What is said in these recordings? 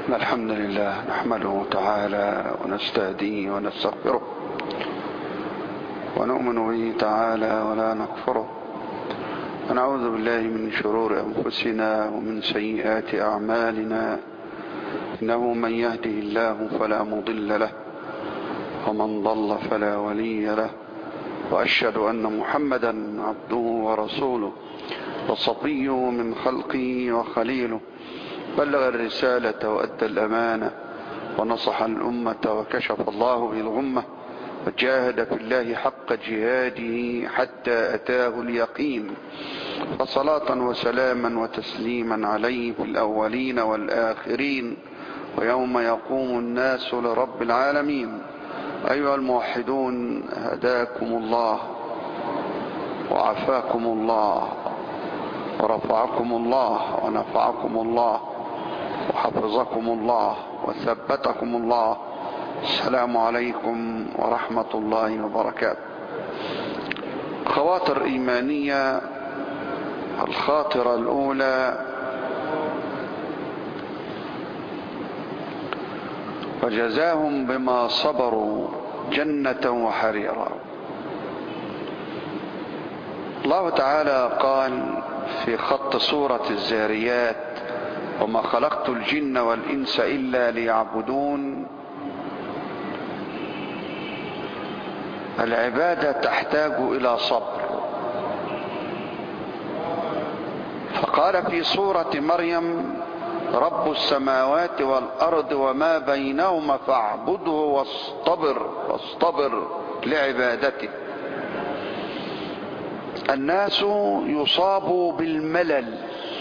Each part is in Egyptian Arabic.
إن الحمد لله نحمده تعالى ونستهديه ونستغفره ونؤمن به تعالى ولا نكفره ونعوذ بالله من شرور أنفسنا ومن سيئات أعمالنا إنه من يهده الله فلا مضل له ومن ضل فلا ولي له وأشهد أن محمدا عبده ورسوله وصفيه من خلقه وخليله بلغ الرسالة وأدى الأمانة ونصح الأمة وكشف الله بالغمة وجاهد في الله حق جهاده حتى أتاه اليقين فصلاة وسلاما وتسليما عليه في الأولين والآخرين ويوم يقوم الناس لرب العالمين أيها الموحدون هداكم الله وعفاكم الله ورفعكم الله ونفعكم الله وحفظكم الله وثبتكم الله السلام عليكم ورحمة الله وبركاته خواطر إيمانية الخاطرة الأولى وجزاهم بما صبروا جنة وحريرا الله تعالى قال في خط سورة الزاريات وما خلقت الجن والإنس إلا ليعبدون العبادة تحتاج إلى صبر فقال في سورة مريم رب السماوات والأرض وما بينهما فاعبده واصطبر واصطبر لعبادته الناس يصاب بالملل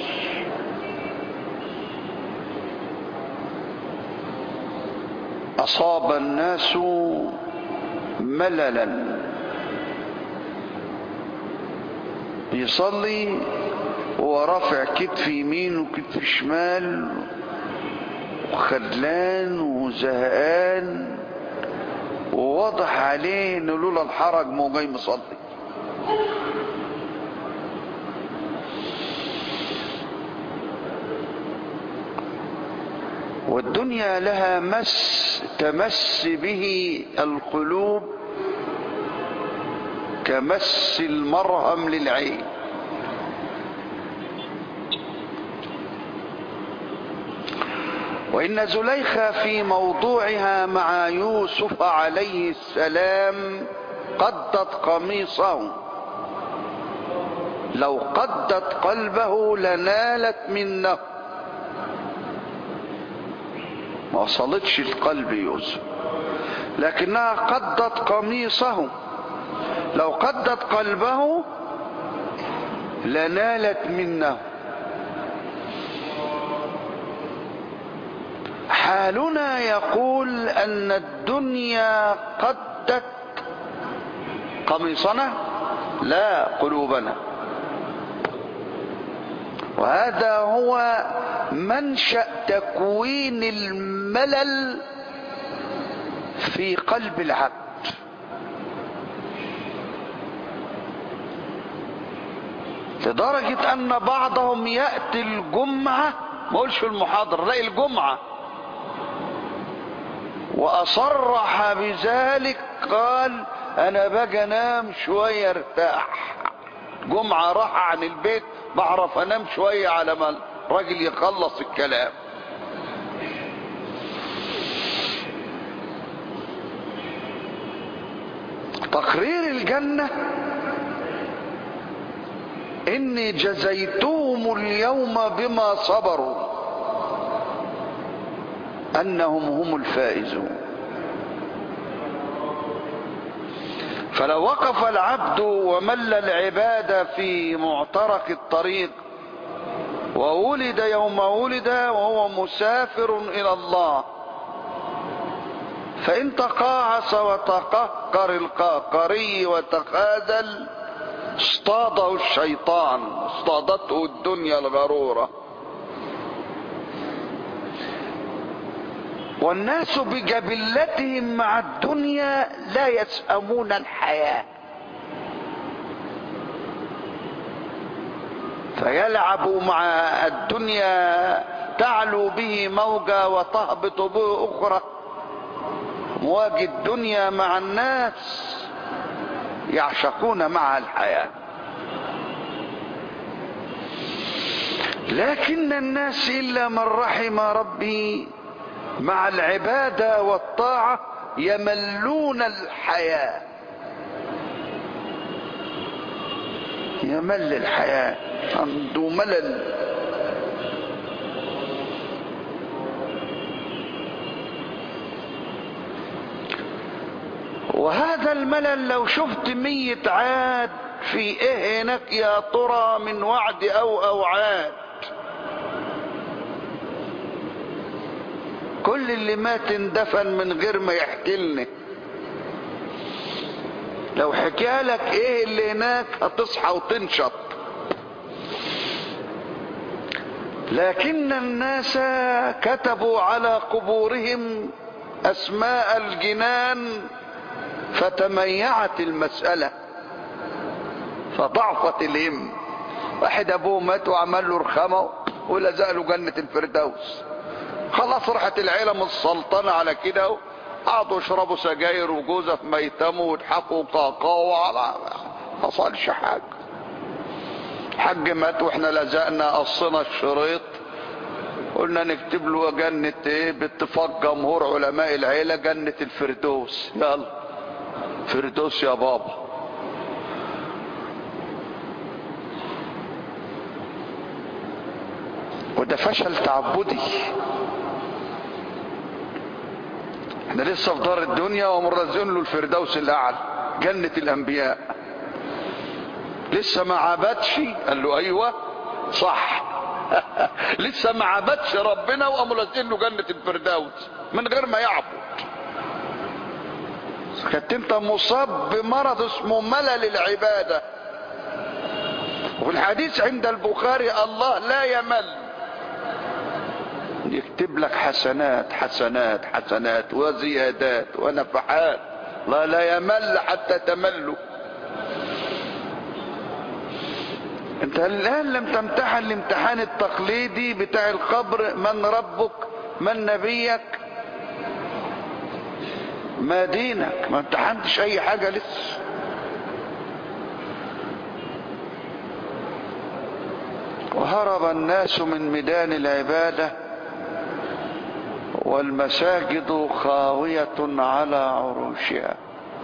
أصاب الناس مللا يصلي ورافع كتف يمين وكتف شمال وخدلان وزهقان وواضح عليه ان لولا الحرج مو جاي مصلي والدنيا لها مس تمس به القلوب كمس المرهم للعين وإن زليخة في موضوعها مع يوسف عليه السلام قدت قميصه لو قدت قلبه لنالت منه ما وصلتش القلب يوسف لكنها قدت قميصه لو قدت قلبه لنالت منه حالنا يقول ان الدنيا قدت قميصنا لا قلوبنا وهذا هو منشا تكوين الملل في قلب العبد لدرجه ان بعضهم ياتي الجمعه ما اقولش المحاضره لا الجمعه واصرح بذلك قال انا باجي انام شويه ارتاح جمعه راح عن البيت بعرف انام شويه على ما الراجل يخلص الكلام تقرير الجنه اني جزيتهم اليوم بما صبروا انهم هم الفائزون فلو وقف العبد ومل العباد في معترك الطريق وولد يوم ولد وهو مسافر الى الله فان تقاعس وتقهقر القهقري وتخاذل اصطاده الشيطان اصطادته الدنيا الغروره والناس بجبلتهم مع الدنيا لا يسأمون الحياة فيلعب مع الدنيا تعلو به موجة وتهبط به أخرى مواج الدنيا مع الناس يعشقون معها الحياة لكن الناس إلا من رحم ربي مع العبادة والطاعة يملون الحياة يمل الحياة عنده ملل وهذا الملل لو شفت مية عاد في ايه هناك يا ترى من وعد او اوعاد كل اللي مات اندفن من غير ما يحكي لنا لو حكى لك ايه اللي هناك هتصحى وتنشط لكن الناس كتبوا على قبورهم اسماء الجنان فتميعت المسألة فضعفت الهم واحد ابوه مات وعمل له رخامه ولزق له جنة الفردوس خلاص راحت العيلة من السلطنة على كده قعدوا يشربوا سجاير وجوزة في ميتمه ويضحكوا قاقاو على ما حصلش حاجة الحاج مات واحنا لزقنا قصنا الشريط قلنا نكتب له جنة ايه باتفاق جمهور علماء العيلة جنة الفردوس يلا فردوس يا بابا وده فشل تعبدي احنا لسه في دار الدنيا ومرزقين له الفردوس الاعلى جنة الانبياء لسه ما عبدش قال له ايوه صح لسه ما عبدش ربنا وقاموا لازقين له جنة الفردوس من غير ما يعبد كنت انت مصاب بمرض اسمه ملل العبادة وفي الحديث عند البخاري الله لا يمل يكتب لك حسنات حسنات حسنات وزيادات ونفحات لا لا يمل حتى تملوا انت الان لم تمتحن الامتحان التقليدي بتاع القبر من ربك من نبيك ما دينك ما امتحنتش اي حاجة لسه وهرب الناس من ميدان العبادة والمساجد خاوية على عروشها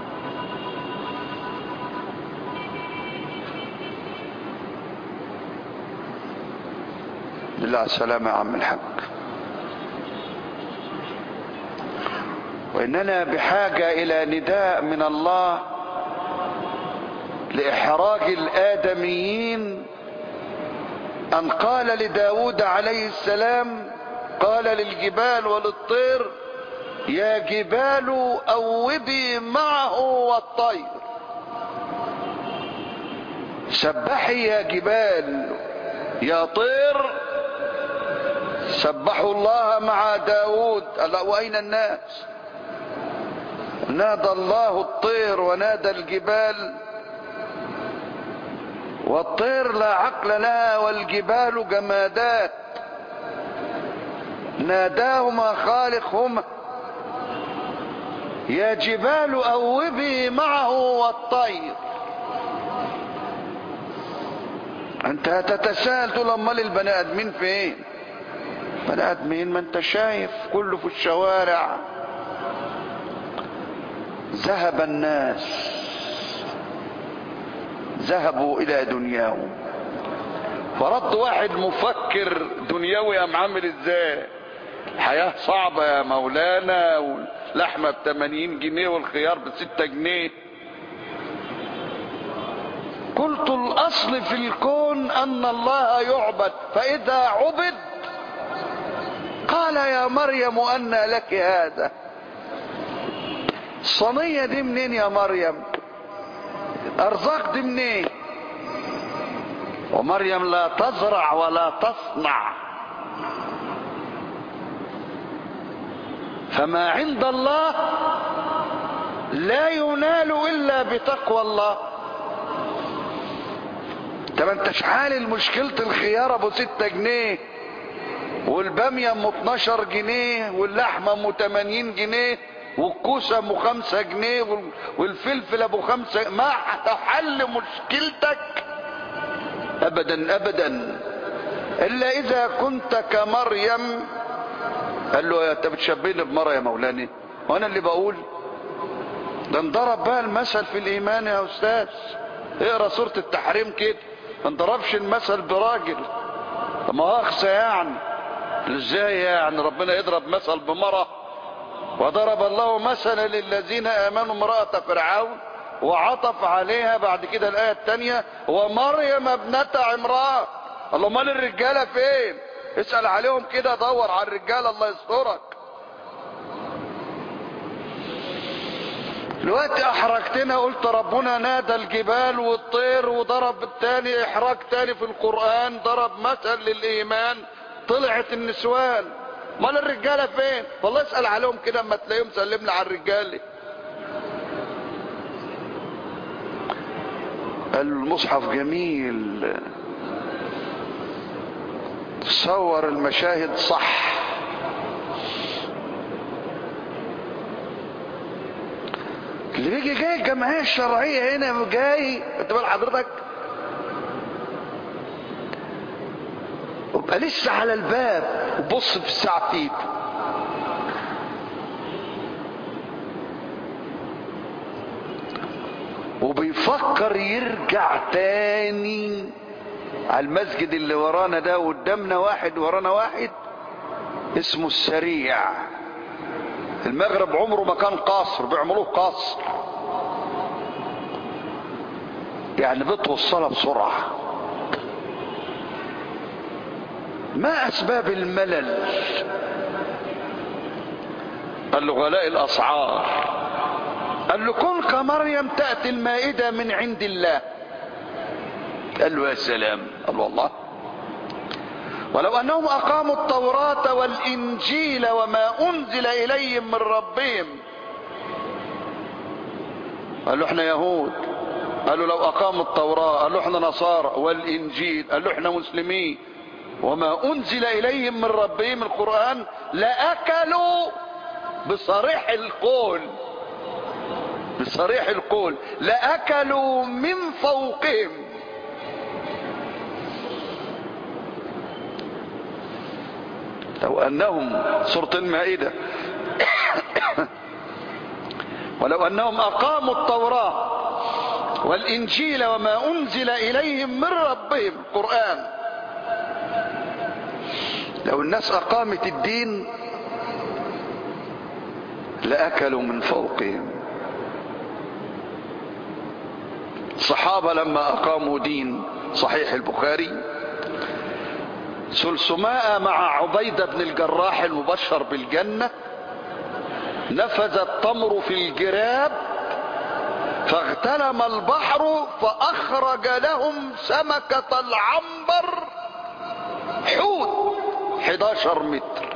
لله على السلامة يا عم الحاج وإننا بحاجة إلى نداء من الله لإحراج الآدميين أن قال لداود عليه السلام قال للجبال وللطير يا جبال أوبي معه والطير سبحي يا جبال يا طير سبحوا الله مع داود وأين الناس نادى الله الطير ونادى الجبال والطير لا عقل لها والجبال جمادات ناداهما خالقهما يا جبال أوبي معه والطير انت هتتساءل تقول امال البني ادمين فين بني ادمين ما انت شايف كله في الشوارع ذهب الناس ذهبوا الى دنياهم فرد واحد مفكر دنيوي يا عامل ازاي الحياة صعبة يا مولانا واللحمة بتمانين جنيه والخيار بستة جنيه قلت الاصل في الكون ان الله يعبد فاذا عبد قال يا مريم ان لك هذا الصينية دي منين يا مريم ارزاق دي منين ومريم لا تزرع ولا تصنع فما عند الله لا ينال الا بتقوى الله طب انت شحال مشكلة الخيار ابو ستة جنيه والبامية ام 12 جنيه واللحمة ام 80 جنيه والكوسة ام 5 جنيه وال- والفلفل ابو 5 ما هتحل مشكلتك ابدا ابدا الا اذا كنت كمريم قال له يا انت بتشبهني بمرة يا مولاني وانا اللي بقول ده انضرب بقى المثل في الايمان يا استاذ اقرا سورة التحريم كده ما انضربش المثل براجل طب ما اخسى يعني ازاي يعني ربنا يضرب مثل بمرة وضرب الله مثلا للذين امنوا امرأة فرعون وعطف عليها بعد كده الايه الثانيه ومريم ابنه عمران الله مال الرجاله فين اسال عليهم كده دور على الرجاله الله يسترك دلوقتي احرجتنا قلت ربنا نادى الجبال والطير وضرب التاني احراج تاني في القرآن ضرب مثل للايمان طلعت النسوان مال الرجالة فين والله اسأل عليهم كده اما تلاقيهم سلمنا على الرجالة قال له المصحف جميل صور المشاهد صح اللي بيجي جاي الجمعيه الشرعيه هنا جاي انت بال حضرتك ويبقى لسه على الباب وبص في الساعه في ايده وبيفكر يرجع تاني على المسجد اللي ورانا ده قدامنا واحد ورانا واحد اسمه السريع المغرب عمره ما كان قاصر بيعملوه قاصر يعني بتوصلها بسرعة ما اسباب الملل قال له غلاء الاسعار قال له كن كمريم تأتي المائدة من عند الله قال له يا سلام قال والله ولو انهم اقاموا التوراة والانجيل وما انزل اليهم من ربهم قال له احنا يهود قالوا لو اقاموا التوراة قال له احنا نصارى والانجيل قال له احنا مسلمين وما انزل اليهم من ربهم القرآن لاكلوا بصريح القول بصريح القول لاكلوا من فوقهم لو انهم سورة المائدة ولو انهم اقاموا التوراة والانجيل وما انزل اليهم من ربهم القرآن لو الناس اقامت الدين لاكلوا من فوقهم الصحابة لما اقاموا دين صحيح البخاري سلسماء مع عبيدة بن الجراح المبشر بالجنة نفذ التمر في الجراب فاغتلم البحر فأخرج لهم سمكة العنبر حوت 11 متر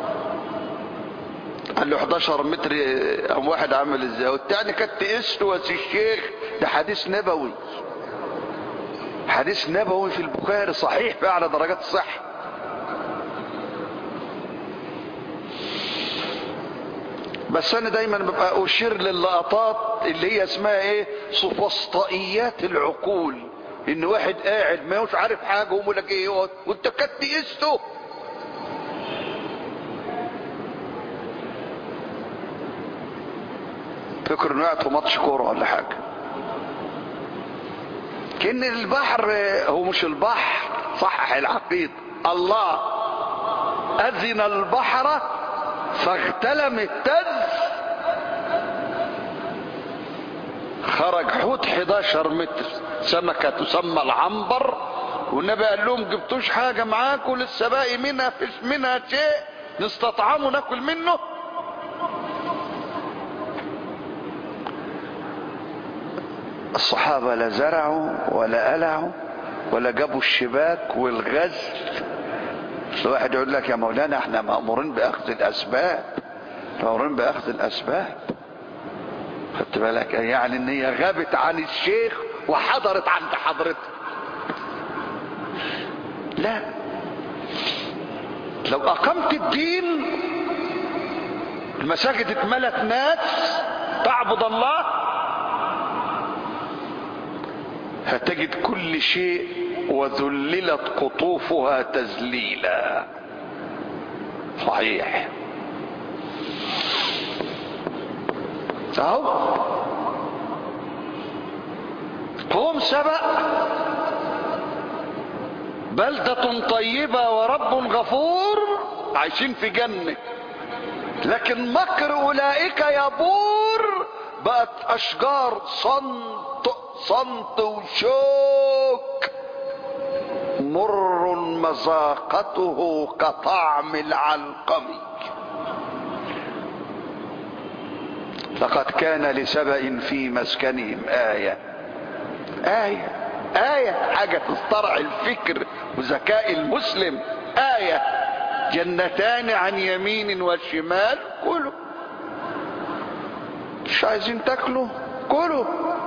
قال له 11 متر قام واحد عمل ازاي والتاني كانت تقيس له الشيخ ده حديث نبوي حديث نبوي في البخاري صحيح بأعلى درجات الصحة بس انا دايما ببقى اشير للقطات اللي هي اسمها ايه سفسطائيات العقول ان واحد قاعد ما هوش عارف حاجه ويقول لك ايه وانت كنت قسته فكر انه قاعد في ماتش كوره ولا حاجه كان البحر هو مش البحر صحح العقيد الله اذن البحر فاغتلم التز خرج حوت 11 متر سمكة تسمى العنبر والنبي قال لهم جبتوش حاجة معاكم لسه باقي منها فيش منها شيء نستطعمه ناكل منه الصحابة لا زرعوا ولا قلعوا ولا جابوا الشباك والغزل الواحد يقول لك يا مولانا احنا مأمورين بأخذ الأسباب مأمورين بأخذ الأسباب خدت بالك يعني ان هي غابت عن الشيخ وحضرت عند حضرتك لا لو اقمت الدين المساجد اتملت ناس تعبد الله هتجد كل شيء وذللت قطوفها تذليلا صحيح اهو قوم سبأ بلدة طيبة ورب غفور عايشين في جنة لكن مكر اولئك يبور بقت اشجار صمت صمت وشوك مر مذاقته كطعم العلقم لقد كان لسبأ في مسكنهم آية آية آية حاجة تسترعي الفكر وذكاء المسلم آية جنتان عن يمين وشمال كلوا مش عايزين تاكلوا كلوا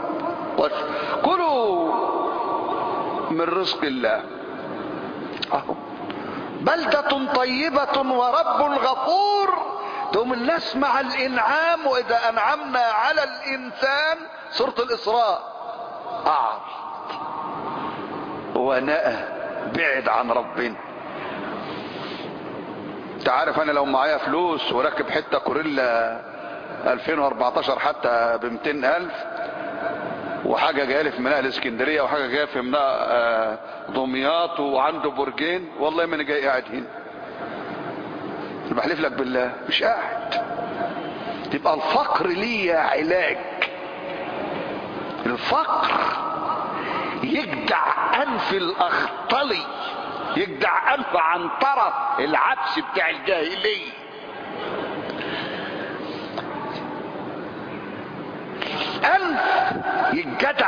كلوا من رزق الله اهو بلدة طيبة ورب غفور تقوم الناس مع الانعام واذا انعمنا على الانسان سورة الاسراء اعرض ونأى بعد عن ربنا انت عارف انا لو معايا فلوس وراكب حته كوريلا 2014 حتى ب 200000 وحاجه جايه لي في ميناء الاسكندريه وحاجه جايه في ميناء دمياط وعنده برجين والله ما انا جاي قاعد هنا بحلف لك بالله مش قاعد يبقى الفقر ليه علاج الفقر يجدع انف الاخطلي يجدع انف عن طرف العبس بتاع الجاهليه انف يتجدع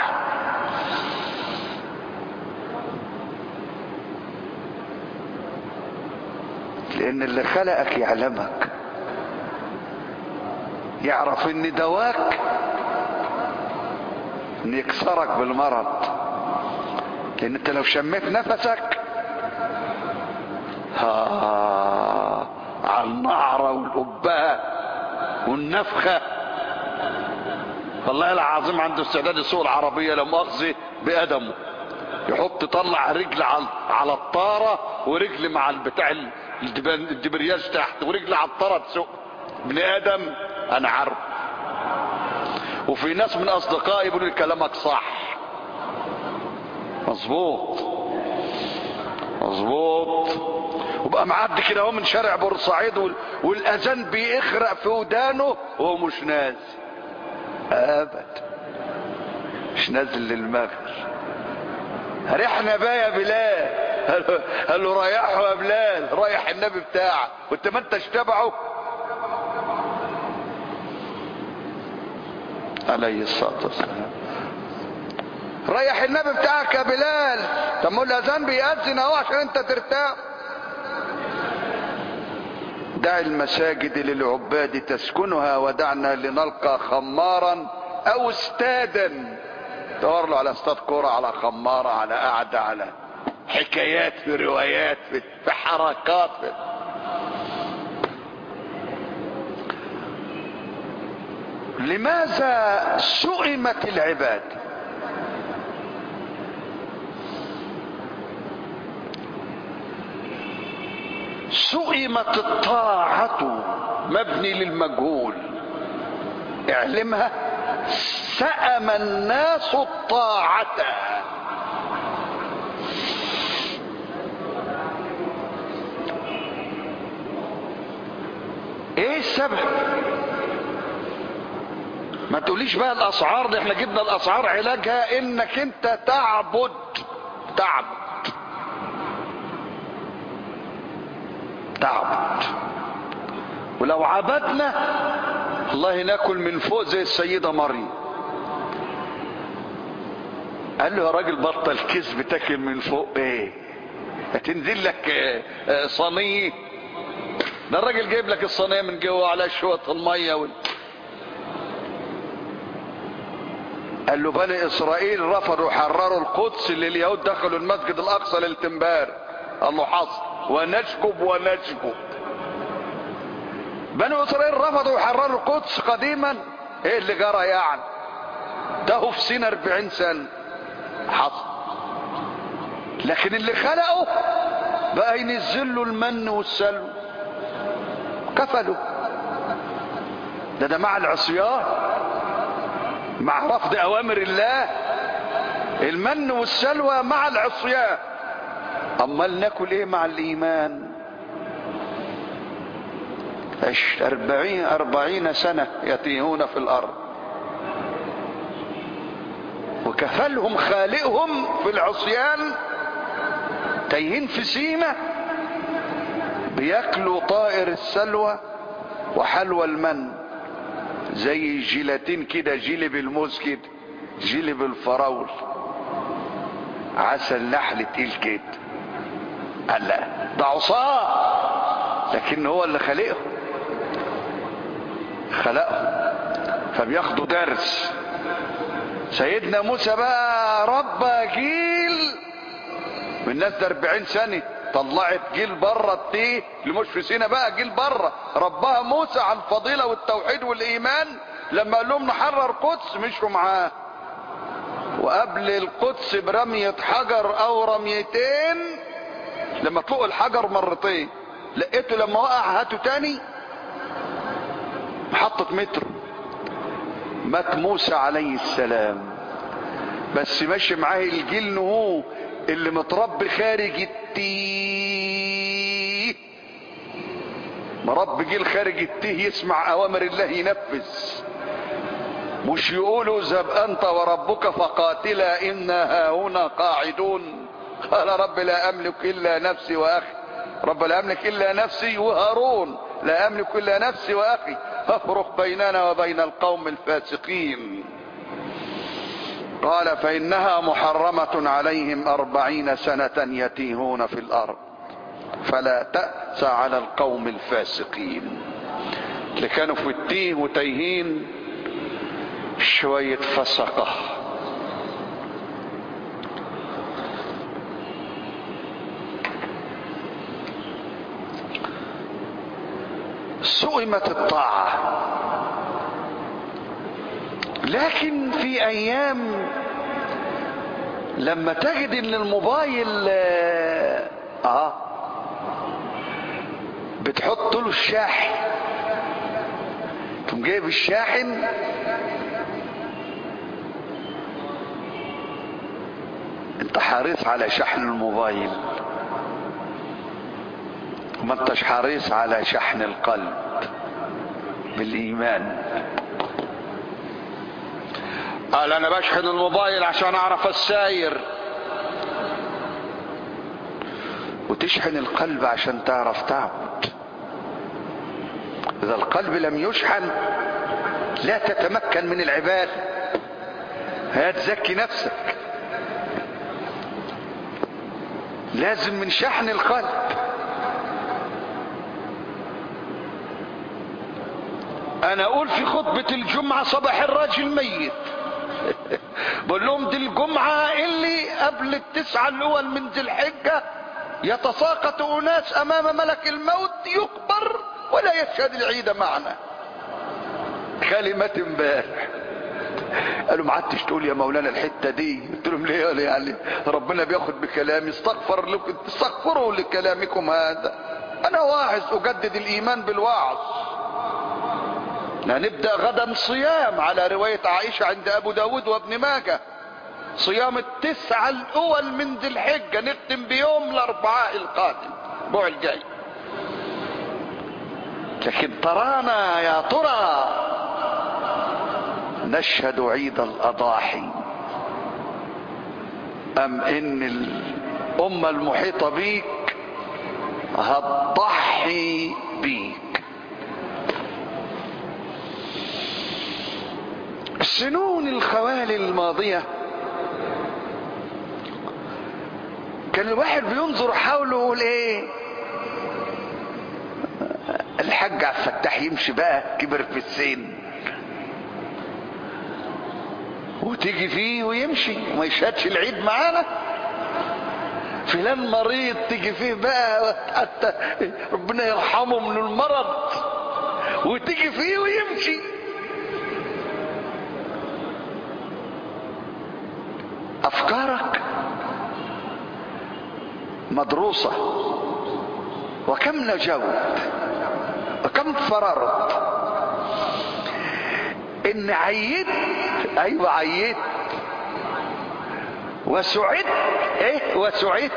لان اللي خلقك يعلمك يعرف ان دواك ان يكسرك بالمرض لان انت لو شميت نفسك ها على النعرة والقبة والنفخة والله العظيم عنده استعداد يسوق العربية لا مؤاخذة بقدمه يحط طلع رجل على على الطارة ورجل مع البتاع الدبرياج تحت ورجل على الطارة تسوق ابن ادم انا عارف وفي ناس من اصدقائي يقولوا لي كلامك صح مظبوط مظبوط وبقى معدي كده اهو من شارع بورسعيد وال... والاذان بيخرق في ودانه وهو مش نازل ابدا مش نازل للمغرب ريحنا بقى يا بلال قال له ريحه يا بلال رايح النبي بتاعك وانت ما انتش تبعه عليه الصلاه والسلام ريح النبي بتاعك يا بلال طب ما الاذان بيأذن اهو عشان انت ترتاح دع المساجد للعباد تسكنها ودعنا لنلقى خمارا او استادا دور له على استاد كوره على خماره على قعده على حكايات في روايات في, في حركات في لماذا سئمت العباد سئمت الطاعة مبني للمجهول اعلمها سأم الناس الطاعة ايه السبب ما تقوليش بقى الاسعار دي احنا جبنا الاسعار علاجها انك انت تعبد تعبد تعبد ولو عبدنا الله ناكل من فوق زي السيدة مريم قال له يا راجل بطل كذب تاكل من فوق ايه هتنزل لك صينيه ده الراجل جايب لك الصينيه من جوه على شويه الميه وال... قال له بني اسرائيل رفضوا حرروا القدس اللي اليهود دخلوا المسجد الاقصى للتنبار قال له حصل ونشكب ونشكب بنو اسرائيل رفضوا يحرروا القدس قديما ايه اللي جرى يعني تهوا في سنة 40 سنة حصل لكن اللي خلقه بقى ينزل له المن والسلوى كفلوا ده ده مع العصيان مع رفض اوامر الله المن والسلوى مع العصيان امال ناكل ايه مع الايمان عش أربعين, أربعين سنة يتيهون في الأرض وكفلهم خالقهم في العصيان تايهين في سينا بياكلوا طائر السلوى وحلوى المن زي الجيلاتين كده جيلي بالموز كده جيلي بالفراول عسل نحل تقيل كده قال لا ده عصاه لكن هو اللي خلقهم خلقهم فبياخدوا درس سيدنا موسى بقى ربى جيل من الناس ده 40 سنه طلعت جيل بره التيه اللي مش في سينا بقى جيل بره ربها موسى على الفضيله والتوحيد والايمان لما قال لهم نحرر قدس مشوا معاه وقبل القدس برمية حجر او رميتين لما طلقوا الحجر مرتين لقيته لما وقع هاته تاني محطة مترو مات موسى عليه السلام بس ماشي معاه الجيل نهو اللي متربي خارج التيه مربي جيل خارج التيه يسمع اوامر الله ينفذ مش يقولوا اذهب انت وربك فقاتلا انا هاهنا قاعدون قال رب لا املك الا نفسي واخي رب لا املك الا نفسي وهارون لا املك الا نفسي واخي فافرق بيننا وبين القوم الفاسقين قال فانها محرمة عليهم اربعين سنة يتيهون في الارض فلا تأس على القوم الفاسقين اللي كانوا في التيه وتيهين شوية فسقة سئمت الطاعة لكن في ايام لما تجد ان الموبايل اه بتحط له الشاحن تقوم جايب الشاحن انت حريص على شحن الموبايل وما انتش حريص على شحن القلب بالايمان قال انا بشحن الموبايل عشان اعرف الساير وتشحن القلب عشان تعرف تعبد اذا القلب لم يشحن لا تتمكن من العباده هتزكي نفسك لازم من شحن القلب انا اقول في خطبة الجمعة صباح الراجل ميت بقول لهم دي الجمعة اللي قبل التسعة الاول من ذي الحجة يتساقط اناس امام ملك الموت يكبر ولا يشهد العيد معنا كلمة امبارح قالوا ما عدتش تقول يا مولانا الحته دي قلت لهم ليه قال يعني ربنا بياخد بكلامي استغفر لكم استغفروا لكلامكم هذا انا واعظ اجدد الايمان بالوعظ هنبدا غدا صيام على روايه عائشه عند ابو داود وابن ماجه صيام التسعة الاول من ذي الحجة نختم بيوم الاربعاء القادم الاسبوع الجاي لكن ترانا يا ترى نشهد عيد الاضاحي ام ان الامة المحيطة بيك هتضحي بيك السنون الخوالي الماضية كان الواحد بينظر حوله ويقول ايه الحاج عبد الفتاح يمشي بقى كبر في السن وتيجي فيه ويمشي وما يشهدش العيد معانا فلان مريض تيجي فيه بقى حتى ربنا يرحمه من المرض وتيجي فيه ويمشي افكارك مدروسة وكم نجوت وكم فررت ان عيت ايوه عيت وسعدت ايه وسعدت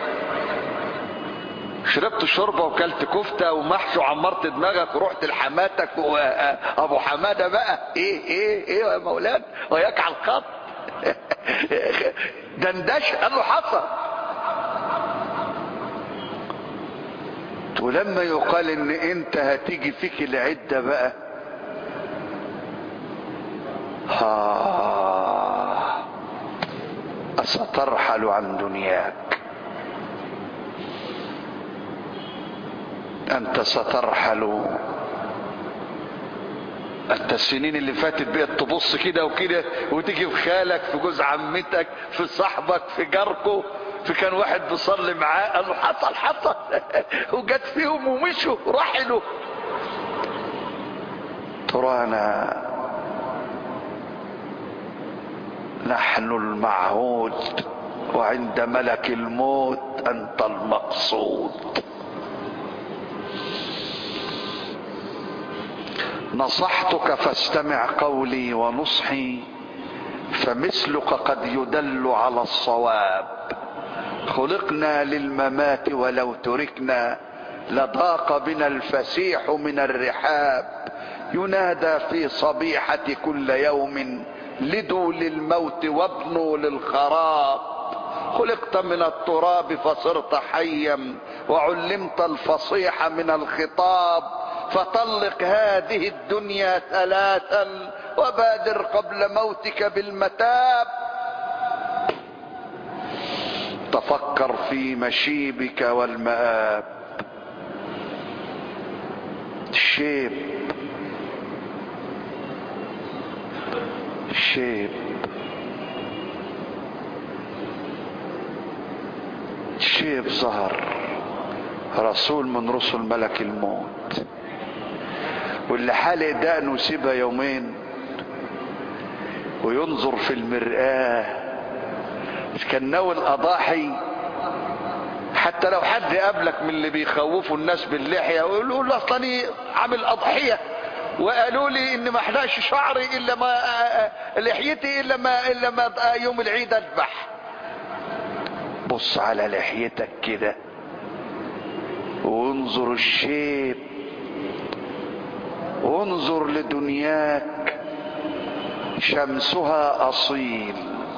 شربت شوربة وكلت كفتة ومحشي وعمرت دماغك ورحت لحماتك وابو حمادة بقى ايه ايه ايه يا مولانا وياك على الخط دندش قال له حصل ولما يقال ان انت هتيجي فيك العدة بقى ها أسترحل عن دنياك أنت سترحل أنت السنين اللي فاتت بقت تبص كده وكده وتيجي في خالك في جوز عمتك في صاحبك في جاركو في كان واحد بيصلي معاه قال له حصل حصل وجت فيهم ومشوا رحلوا ترانا نحن المعهود وعند ملك الموت انت المقصود نصحتك فاستمع قولي ونصحي فمثلك قد يدل على الصواب خلقنا للممات ولو تركنا لضاق بنا الفسيح من الرحاب ينادى في صبيحة كل يوم لدوا للموت وابنوا للخراب خلقت من التراب فصرت حيا وعلمت الفصيح من الخطاب فطلق هذه الدنيا ثلاثا وبادر قبل موتك بالمتاب تفكر في مشيبك والمآب شيب شيب شيب ظهر رسول من رسل ملك الموت واللي حالق دقنه سيبها يومين وينظر في المرآة مش كان ناوي الأضاحي حتى لو حد قابلك من اللي بيخوفوا الناس باللحية ويقولوا له أصلا عامل أضحية وقالوا لي ان ما احلقش شعري الا ما لحيتي الا ما الا ما يوم العيد اذبح بص على لحيتك كده وانظر الشيب وانظر لدنياك شمسها اصيل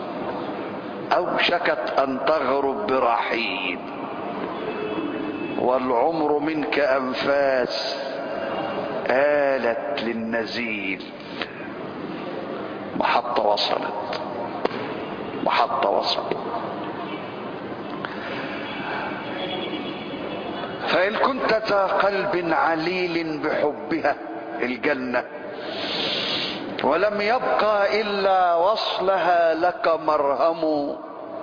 اوشكت ان تغرب برحيل والعمر منك انفاس آلت للنزيل محطة وصلت محطة وصلت فإن كنت ذا قلب عليل بحبها الجنة ولم يبقى إلا وصلها لك مرهم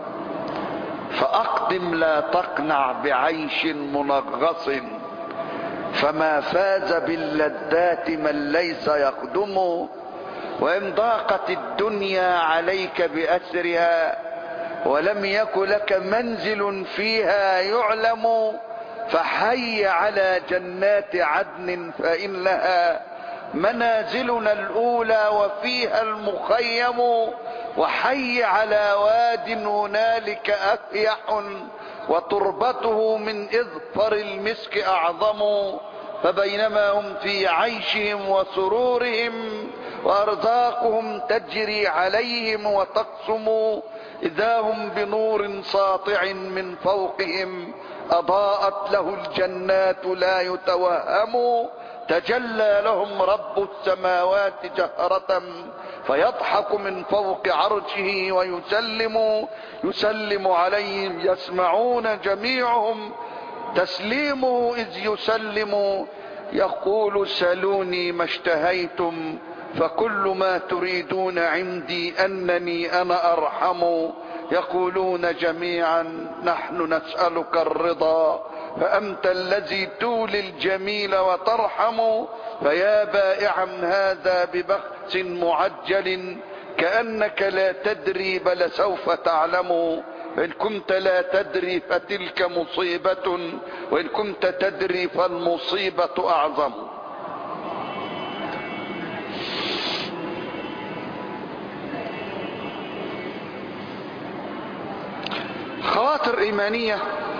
فأقدم لا تقنع بعيش منغص فما فاز باللذات من ليس يقدم وإن ضاقت الدنيا عليك بأسرها ولم يك لك منزل فيها يعلم فحي على جنات عدن فإنها منازلنا الأولى وفيها المخيم وحي على واد هنالك أفيح وتربته من اظفر المسك اعظم فبينما هم في عيشهم وسرورهم وارزاقهم تجري عليهم وتقسم اذا هم بنور ساطع من فوقهم اضاءت له الجنات لا يتوهم تجلى لهم رب السماوات جهرة فيضحك من فوق عرشه ويسلم يسلم عليهم يسمعون جميعهم تسليمه اذ يسلم يقول سلوني ما اشتهيتم فكل ما تريدون عندي انني انا ارحم يقولون جميعا نحن نسألك الرضا فأنت الذي تولي الجميل وترحم فيا بائعا هذا ببخس معجل كأنك لا تدري بل سوف تعلم إن كنت لا تدري فتلك مصيبة وإن كنت تدري فالمصيبة أعظم خواطر إيمانية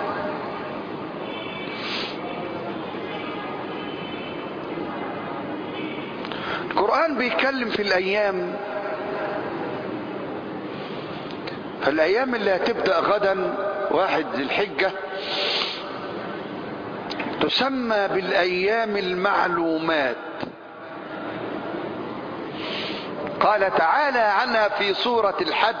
القرآن بيتكلم في الأيام فالأيام اللي هتبدأ غدا واحد ذي الحجة تسمى بالأيام المعلومات قال تعالى عنها في سورة الحج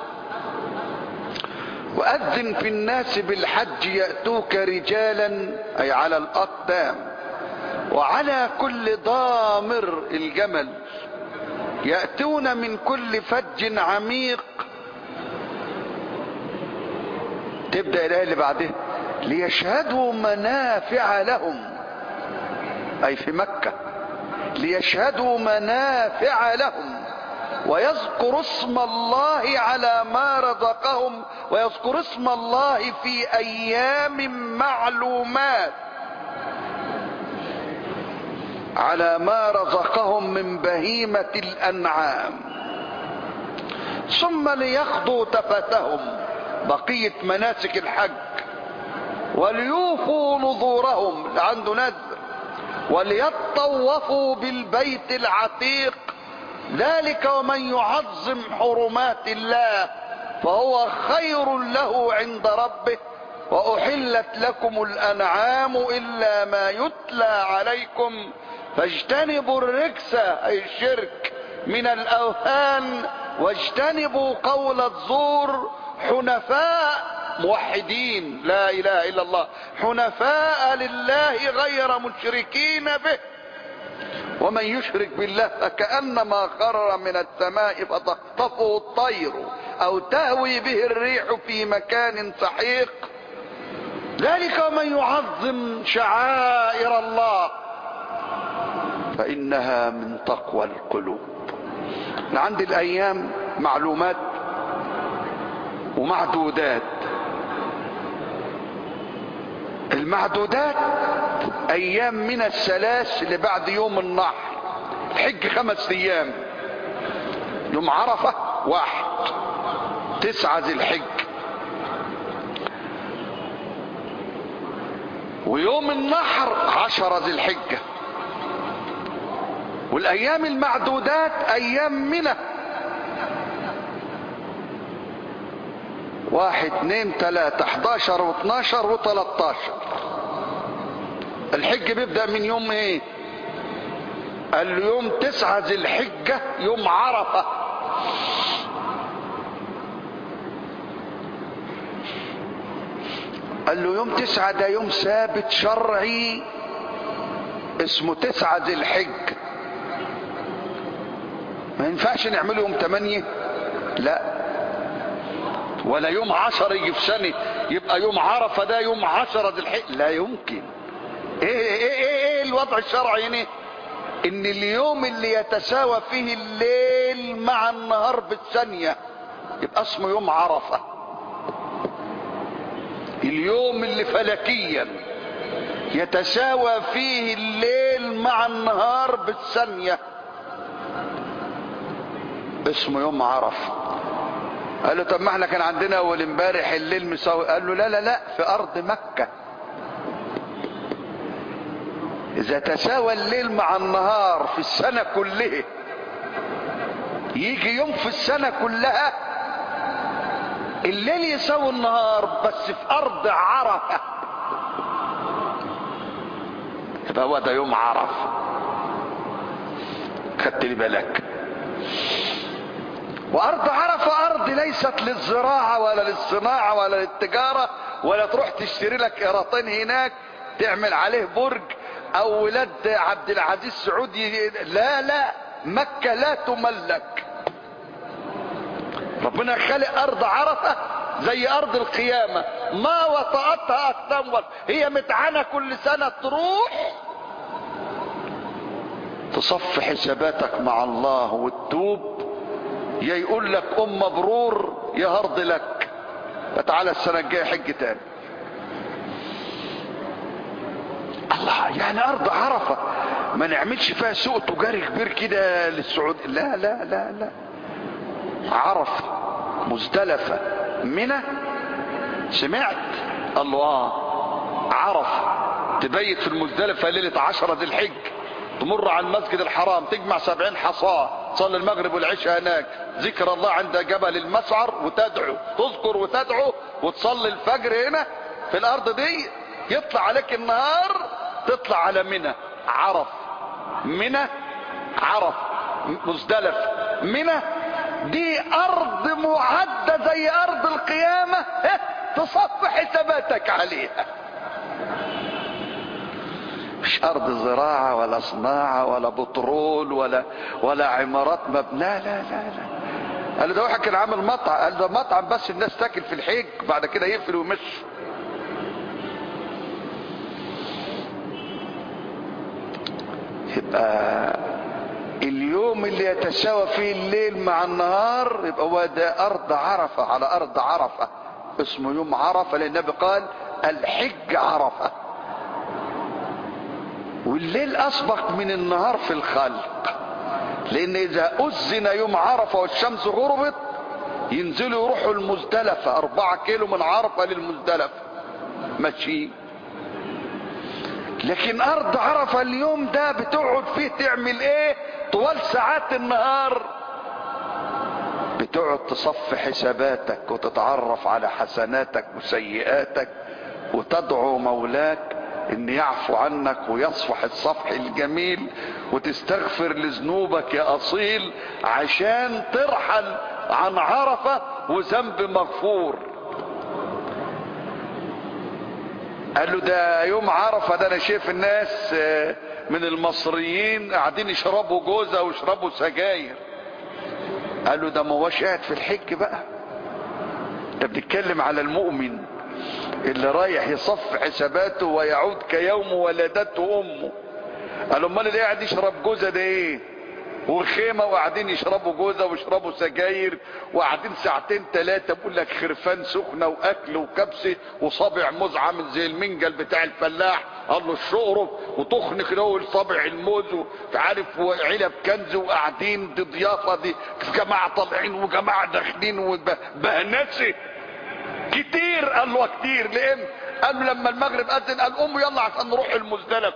وأذن في الناس بالحج يأتوك رجالا أي على الأقدام وعلى كل ضامر الجمل يأتون من كل فج عميق تبدأ الآية اللي بعدها ليشهدوا منافع لهم أي في مكة ليشهدوا منافع لهم ويذكر اسم الله على ما رزقهم ويذكر اسم الله في أيام معلومات على ما رزقهم من بهيمة الأنعام ثم ليقضوا تفتهم بقية مناسك الحج وليوفوا نذورهم اللي عنده نذر وليطوفوا بالبيت العتيق ذلك ومن يعظم حرمات الله فهو خير له عند ربه وأحلت لكم الأنعام إلا ما يتلى عليكم فاجتنبوا الرجس أي الشرك من الأوثان واجتنبوا قول الزور حنفاء موحدين لا اله الا الله حنفاء لله غير مشركين به ومن يشرك بالله فكانما خر من السماء فتخطفه الطير او تهوي به الريح في مكان سحيق ذلك ومن يعظم شعائر الله فانها من تقوى القلوب عند الايام معلومات ومعدودات المعدودات ايام من الثلاث اللي بعد يوم النحر الحج خمس ايام يوم عرفة واحد تسعة ذي الحج ويوم النحر عشرة ذي الحجة والايام المعدودات ايام منه واحد اتنين تلاتة احداشر واتناشر وتلاتاشر الحج بيبدأ من يوم ايه قال له يوم تسعة ذي الحجة يوم عرفة قال له يوم تسعة ده يوم ثابت شرعي اسمه تسعة ذي الحج ما ينفعش نعمله يوم تمانية لا ولا يوم عشر يجي في سنة يبقى يوم عرفة ده يوم عشرة ذي الحج لا يمكن ايه ايه ايه, إيه الوضع الشرعي هنا ان اليوم اللي يتساوى فيه الليل مع النهار بالثانية يبقى اسمه يوم عرفة اليوم اللي فلكيا يتساوى فيه الليل مع النهار بالثانية اسمه يوم عرفة قال له طب ما احنا كان عندنا اول امبارح الليل مساوي قال له لا لا لا في ارض مكة اذا تساوى الليل مع النهار في السنة كلها يجي يوم في السنة كلها الليل يساوي النهار بس في ارض عرفة يبقى هو ده يوم عرفة خدت لي بالك وارض عرفة ارض ليست للزراعة ولا للصناعة ولا للتجارة ولا تروح تشتري لك قراطين هناك تعمل عليه برج او ولاد عبد العزيز سعودي لا لا مكة لا تملك ربنا خلق ارض عرفة زي ارض القيامة ما وطأتها اقدام ولا هي متعنة كل سنة تروح تصف حساباتك مع الله وتتوب يا يقول لك ام مبرور يا هرض لك فتعالى السنة الجاية حج تاني الله يعني ارض عرفة ما نعملش فيها سوق تجاري كبير كده للسعود لا لا لا لا عرفة مزدلفة منى سمعت الله عرفة تبيت في المزدلفة ليلة عشرة ذي الحج تمر على المسجد الحرام تجمع سبعين حصاة تصلي المغرب والعشاء هناك ذكر الله عند جبل المسعر وتدعو تذكر وتدعو وتصلي الفجر هنا في الارض دي يطلع عليك النهار تطلع على منى عرف منى عرف مزدلف منى دي ارض معدة زي ارض القيامة تصف حساباتك عليها مش ارض زراعة ولا صناعة ولا بترول ولا ولا عمارات مبنى لا لا لا قال ده واحد كان عامل مطعم قال ده مطعم بس الناس تاكل في الحج بعد كده يقفل ويمشي يبقى اليوم اللي يتساوى فيه الليل مع النهار يبقى هو ده ارض عرفة على ارض عرفة اسمه يوم عرفة لان النبي قال الحج عرفة والليل اسبق من النهار في الخلق لان اذا اذن يوم عرفة والشمس غربت ينزلوا يروحوا المزدلفة اربعة كيلو من عرفة للمزدلفة ماشيين لكن ارض عرفة اليوم ده بتقعد فيه تعمل ايه طوال ساعات النهار بتقعد تصف حساباتك وتتعرف على حسناتك وسيئاتك وتدعو مولاك ان يعفو عنك ويصفح الصفح الجميل وتستغفر لذنوبك يا اصيل عشان ترحل عن عرفة وذنب مغفور قال له ده يوم عرفة ده انا شايف الناس من المصريين قاعدين يشربوا جوزة ويشربوا سجاير قال له ده ما هوش قاعد في الحج بقى ده بنتكلم على المؤمن اللي رايح يصف حساباته ويعود كيوم ولدته امه قال له امال اللي قاعد يشرب جوزة ده ايه وخيمه وقاعدين يشربوا جوزه ويشربوا سجاير وقاعدين ساعتين ثلاثه بقول لك خرفان سخنه واكل وكبسه وصابع موز عامل زي المنجل بتاع الفلاح قال له الشقرب وتخن كده هو صابع الموز عارف وعلب كنز وقاعدين دي ضيافه دي جماعه طالعين وجماعه داخلين وبهنسه كتير قال له كتير لان قال له لما المغرب اذن قال قوموا يلا عشان نروح المزدلف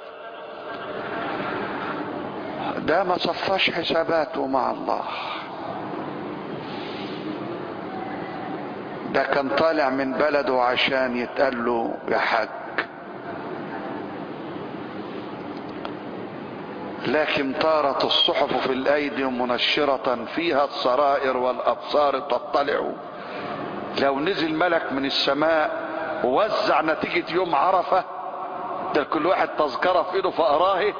ده ما صفاش حساباته مع الله ده كان طالع من بلده عشان يتقال له يا حاج لكن طارت الصحف في الايدي منشرة فيها السرائر والابصار تطلع لو نزل ملك من السماء ووزع نتيجة يوم عرفة ده كل واحد تذكرة في ايده فقراه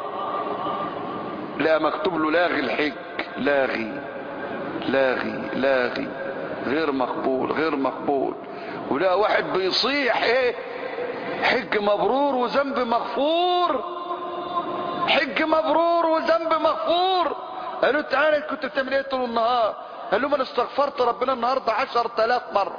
لا مكتوب له لاغي الحج لاغي لاغي لاغي غير مقبول غير مقبول ولا واحد بيصيح ايه حج مبرور وذنب مغفور حج مبرور وذنب مغفور قالوا تعالى كنت بتعمل ايه طول النهار قال له انا استغفرت ربنا النهارده عشر تلاف مرة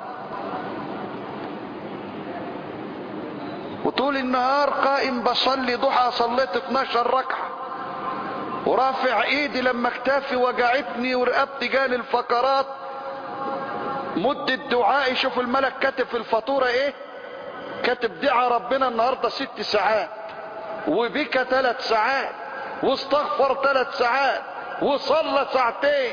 وطول النهار قائم بصلي ضحى صليت 12 ركعه ورافع ايدي لما اكتافي وجعتني ورقبتي جالي الفقرات مدة دعائي شوف الملك كاتب في الفاتورة ايه كاتب دعا ربنا النهاردة ست ساعات وبكى ثلاث ساعات واستغفر ثلاث ساعات وصلى ساعتين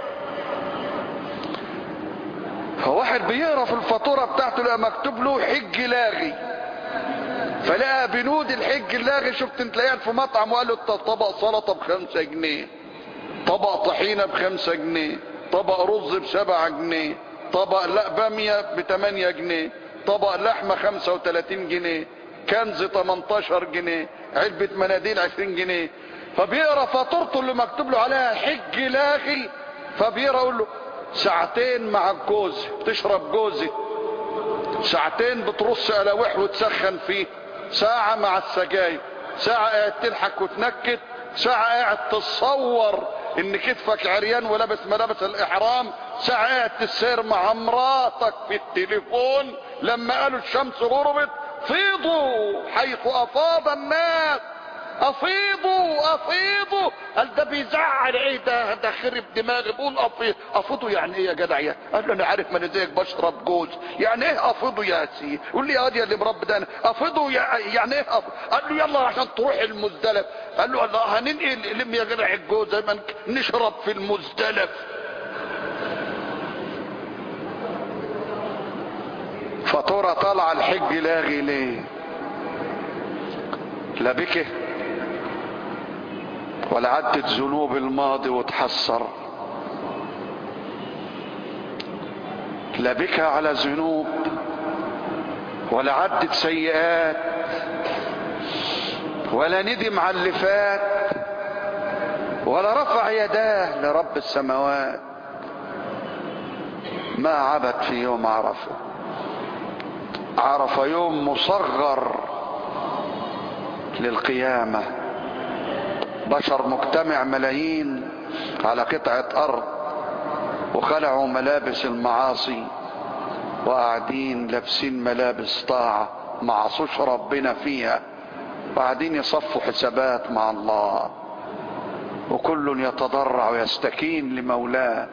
فواحد بيقرا في الفاتورة بتاعته لقى مكتوب له حج لاغي فلقى بنود الحج اللاغي شفت انت قاعد في مطعم وقال له طبق سلطه بخمسة جنيه طبق طحينه بخمسة جنيه طبق رز بسبعة جنيه طبق لا باميه بثمانية جنيه طبق لحمه 35 جنيه كنز 18 جنيه علبه مناديل 20 جنيه فبيقرا فاتورته اللي مكتوب له عليها حج لاغي فبيقرا يقول له ساعتين مع الجوز بتشرب جوزة ساعتين بترص قلاوح وتسخن فيه ساعة مع السجاير ساعة قاعد تضحك وتنكت ساعة قاعد تتصور ان كتفك عريان ولابس ملابس الاحرام ساعة قاعد تسير مع مراتك في التليفون لما قالوا الشمس غربت فيضوا حيث افاض الناس افيضوا افيضوا قال ده بيزعل ايه ده ده خرب دماغي بقول افيض افيضوا يعني ايه يا جدع يا قال له انا عارف ما انا زيك بشرب جوز يعني ايه افيضوا يا سي يقول لي يا دي اللي مربي ده افيضوا يعني ايه أفضوا؟ قال له يلا عشان تروح المزدلف قال له الله هننقل لم يا جدع الجوز زي ما نشرب في المزدلف فاتوره طالعه الحج لاغي ليه لا بكه ولا عدت ذنوب الماضي وتحسر لا بكى على ذنوب ولا عدت سيئات ولا ندم على اللي فات ولا رفع يداه لرب السماوات ما عبد في يوم عرفه عرف يوم مصغر للقيامه بشر مجتمع ملايين على قطعة أرض وخلعوا ملابس المعاصي وقاعدين لابسين ملابس طاعة ما عصوش ربنا فيها وقاعدين يصفوا حسابات مع الله وكل يتضرع ويستكين لمولاه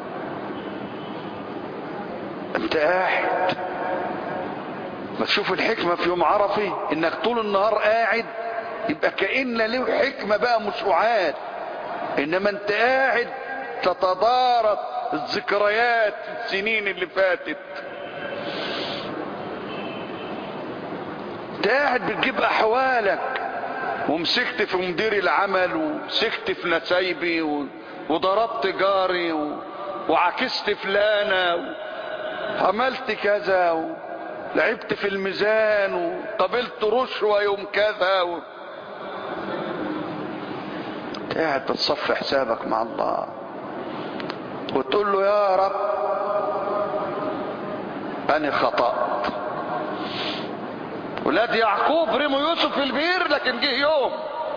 انت قاعد ما تشوف الحكمة في يوم عرفي انك طول النهار قاعد يبقى كأن له حكمة بقى مش وعاد انما انت قاعد تتضارب الذكريات السنين اللي فاتت انت قاعد بتجيب احوالك ومسكت في مدير العمل ومسكت في نسايبي و... وضربت جاري و... وعكست فلانة وعملت كذا ولعبت في الميزان وقبلت رشوة يوم كذا و... قاعد بتصفي حسابك مع الله وتقول له يا رب انا خطأت ولاد يعقوب رموا يوسف في البير لكن جه يوم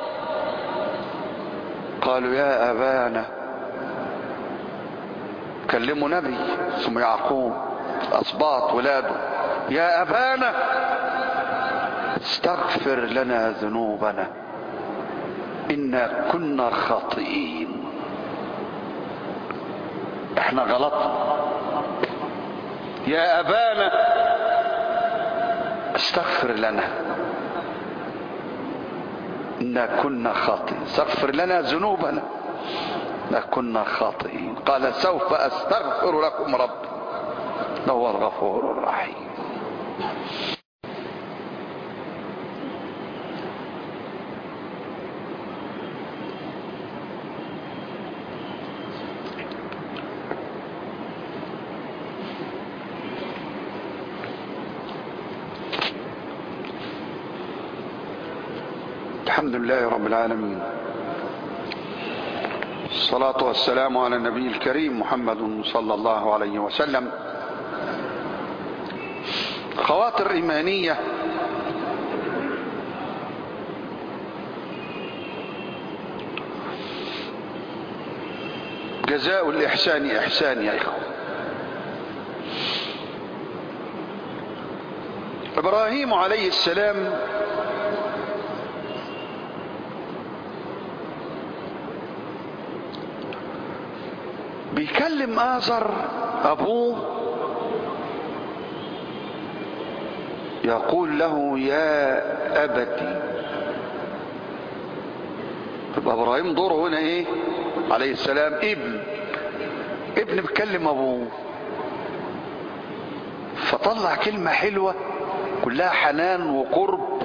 قالوا يا ابانا كلموا نبي اسمه يعقوب اسباط ولاده يا ابانا استغفر لنا ذنوبنا انا كنا خاطئين احنا غلطنا يا ابانا استغفر لنا انا كنا خاطئين استغفر لنا ذنوبنا انا كنا خاطئين قال سوف استغفر لكم ربي هو الغفور الرحيم الحمد لله رب العالمين الصلاة والسلام على النبي الكريم محمد صلى الله عليه وسلم خواطر إيمانية جزاء الإحسان إحسان يا إخوة إبراهيم عليه السلام بيكلم آزر أبوه يقول له يا أبتي يبقى إبراهيم دوره هنا إيه عليه السلام ابن ابن بيكلم أبوه فطلع كلمة حلوة كلها حنان وقرب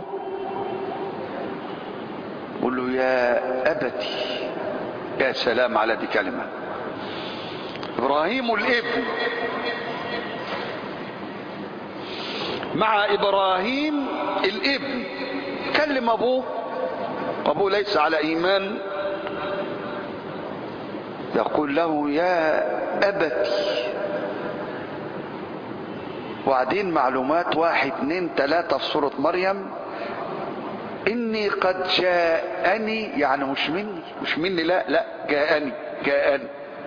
قول له يا أبتي يا سلام على دي كلمة إبراهيم الابن مع إبراهيم الابن كلم أبوه أبوه ليس على إيمان يقول له يا أبتي وبعدين معلومات واحد اتنين تلاتة في سورة مريم إني قد جاءني يعني مش مني مش مني لا لا جاءني جاءني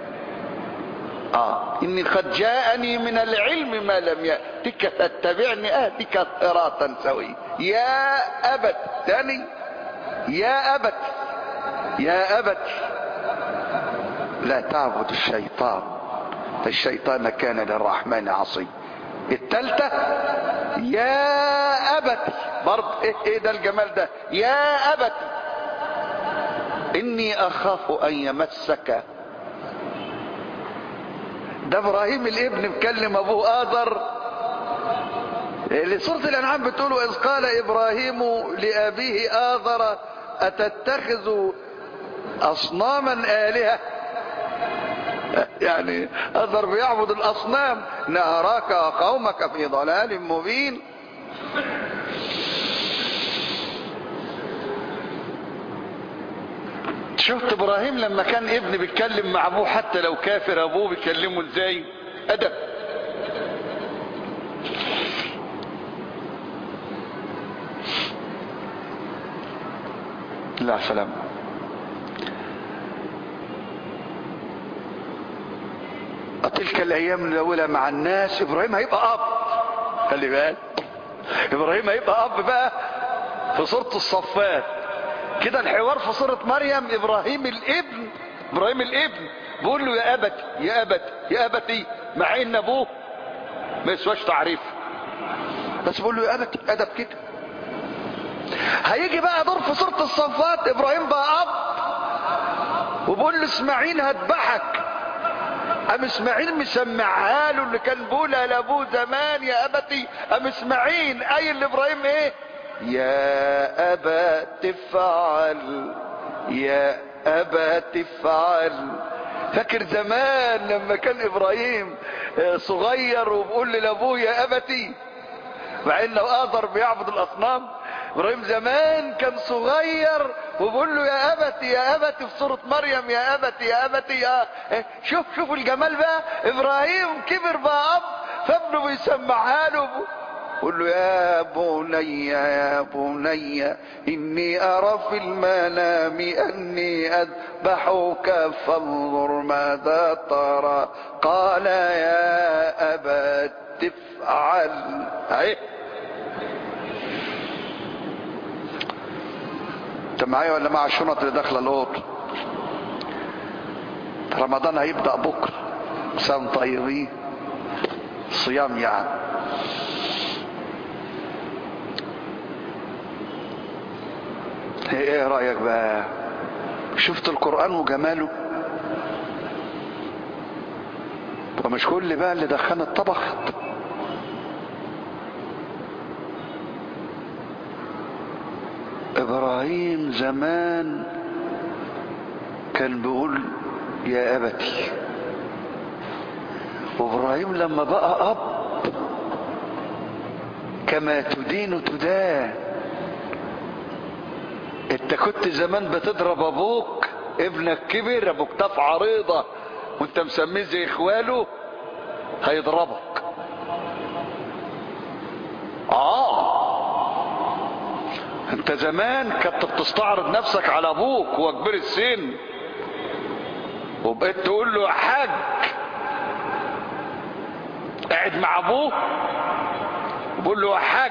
آه إني قد جاءني من العلم ما لم يأتك فاتبعني أهدك صراطا سويا يا أبت تاني يا أبت يا أبت لا تعبد الشيطان الشيطان كان للرحمن عصي التالتة يا أبت برضه إيه, إيه ده الجمال ده يا أبت إني أخاف أن يمسك ده ابراهيم الابن بكلم ابوه آذر اللي سورة الانعام بتقول اذ قال ابراهيم لابيه آذر اتتخذ اصناما الهة يعني آذر بيعبد الاصنام نراك وقومك في ضلال مبين شفت ابراهيم لما كان ابن بيتكلم مع ابوه حتى لو كافر ابوه بيكلمه ازاي ادب لا سلام تلك الايام الاولى مع الناس ابراهيم هيبقى اب خلي بالك ابراهيم هيبقى اب بقى في سوره الصفات كده الحوار في سورة مريم ابراهيم الابن ابراهيم الابن بيقول له يا ابت يا ابت يا ابتي مع ان ابوه ما يسواش تعريف بس بيقول له يا ابتي ادب كده هيجي بقى دور في سورة الصفات ابراهيم بقى اب وبيقول له اسماعيل هذبحك ام اسماعيل مسمعها له اللي كان بيقولها لابوه زمان يا ابتي ام اسماعيل قايل لابراهيم ايه يا أبا تفعل يا أبا تفعل فاكر زمان لما كان إبراهيم صغير وبقول لأبوه يا أبتي مع إنه آذر بيعبد الأصنام إبراهيم زمان كان صغير وبقول له يا أبتي يا أبتي في سورة مريم يا أبتي يا أبتي يا شوف شوف الجمال بقى إبراهيم كبر بقى أب فابنه بيسمعها له قل له يا بني يا بني إني أرى في المنام أني أذبحك فانظر ماذا ترى قال يا أبا تفعل أهي انت معايا ولا مع الشنط اللي داخله الاوضه رمضان هيبدا بكره سنه طيبين صيام يعني ايه رأيك بقى شفت القرآن وجماله ومش كل بقى اللي دخلنا الطبخ ابراهيم زمان كان بيقول يا ابتي وابراهيم لما بقى اب كما تدين تدان انت كنت زمان بتضرب ابوك ابنك كبر ابو كتاف عريضة وانت مسميه زي اخواله هيضربك اه انت زمان كنت بتستعرض نفسك على ابوك هو كبير السن وبقيت تقول له يا حاج قاعد مع ابوه وبقول له يا حاج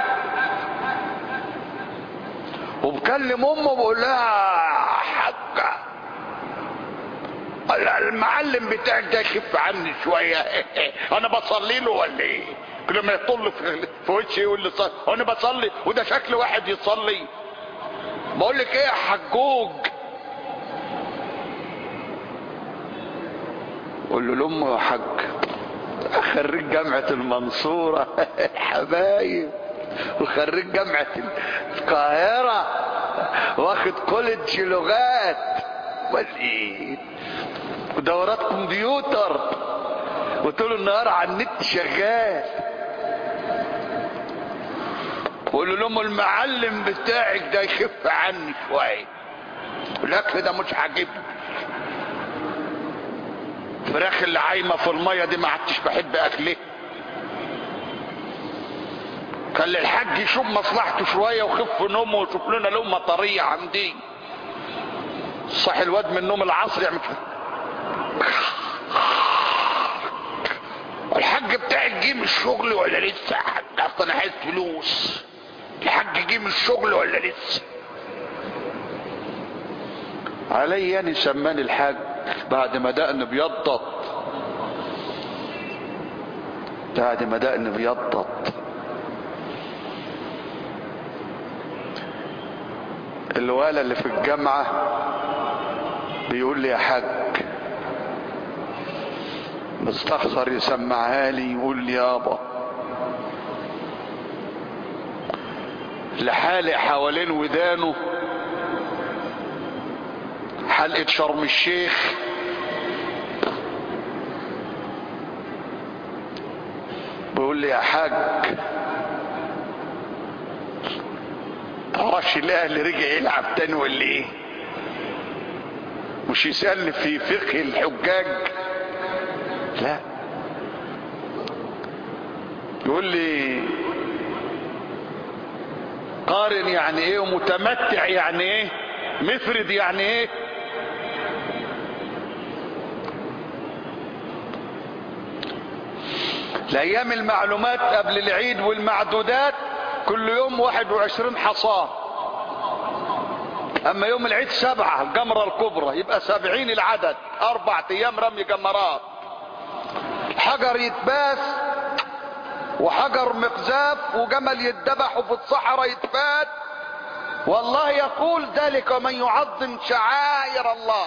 وبكلم امه بقول لها حاجة المعلم بتاعك ده يخف عني شوية انا بصلي له ولا ايه كل ما يطل في, في وشي يقول لي صلي وانا بصلي وده شكل واحد يصلي بقول لك ايه يا حجوج قول له لامه يا حاج خريج جامعة المنصورة حبايب وخريج جامعة القاهرة واخد كوليدج لغات والايه ودورات كمبيوتر وطول النهار على النت شغال وقول له لهم المعلم بتاعك ده يخف عني شويه الاكل ده مش عاجبني فراخ اللي عايمه في الميه دي ما عدتش بحب اكلها كان الحاج يشوف مصلحته شويه وخف نومه ويشوف لنا لقمه طريه عندي صح الواد من النوم العصر يعمل الحاج بتاعي جه من الشغل ولا لسه حاج اصلا عايز فلوس الحاج جه من الشغل ولا لسه علي يعني سماني الحاج بعد ما دقن بيضط بعد ما دقن بيضط الولد اللي في الجامعة بيقول لي يا حاج مستخسر يسمعها لي يقول لي يابا لحالق حوالين ودانه حلقة شرم الشيخ بيقول لي يا حاج تعرفش الاهلي رجع يلعب تاني ولا ايه مش يسألني في فقه الحجاج لا يقول لي قارن يعني ايه ومتمتع يعني ايه مفرد يعني ايه الايام المعلومات قبل العيد والمعدودات كل يوم واحد وعشرين حصاه اما يوم العيد سبعة الجمرة الكبرى يبقى سبعين العدد اربع ايام رمي جمرات حجر يتباس وحجر مقذاف وجمل يتذبح وفي الصحراء يتفات والله يقول ذلك ومن يعظم شعائر الله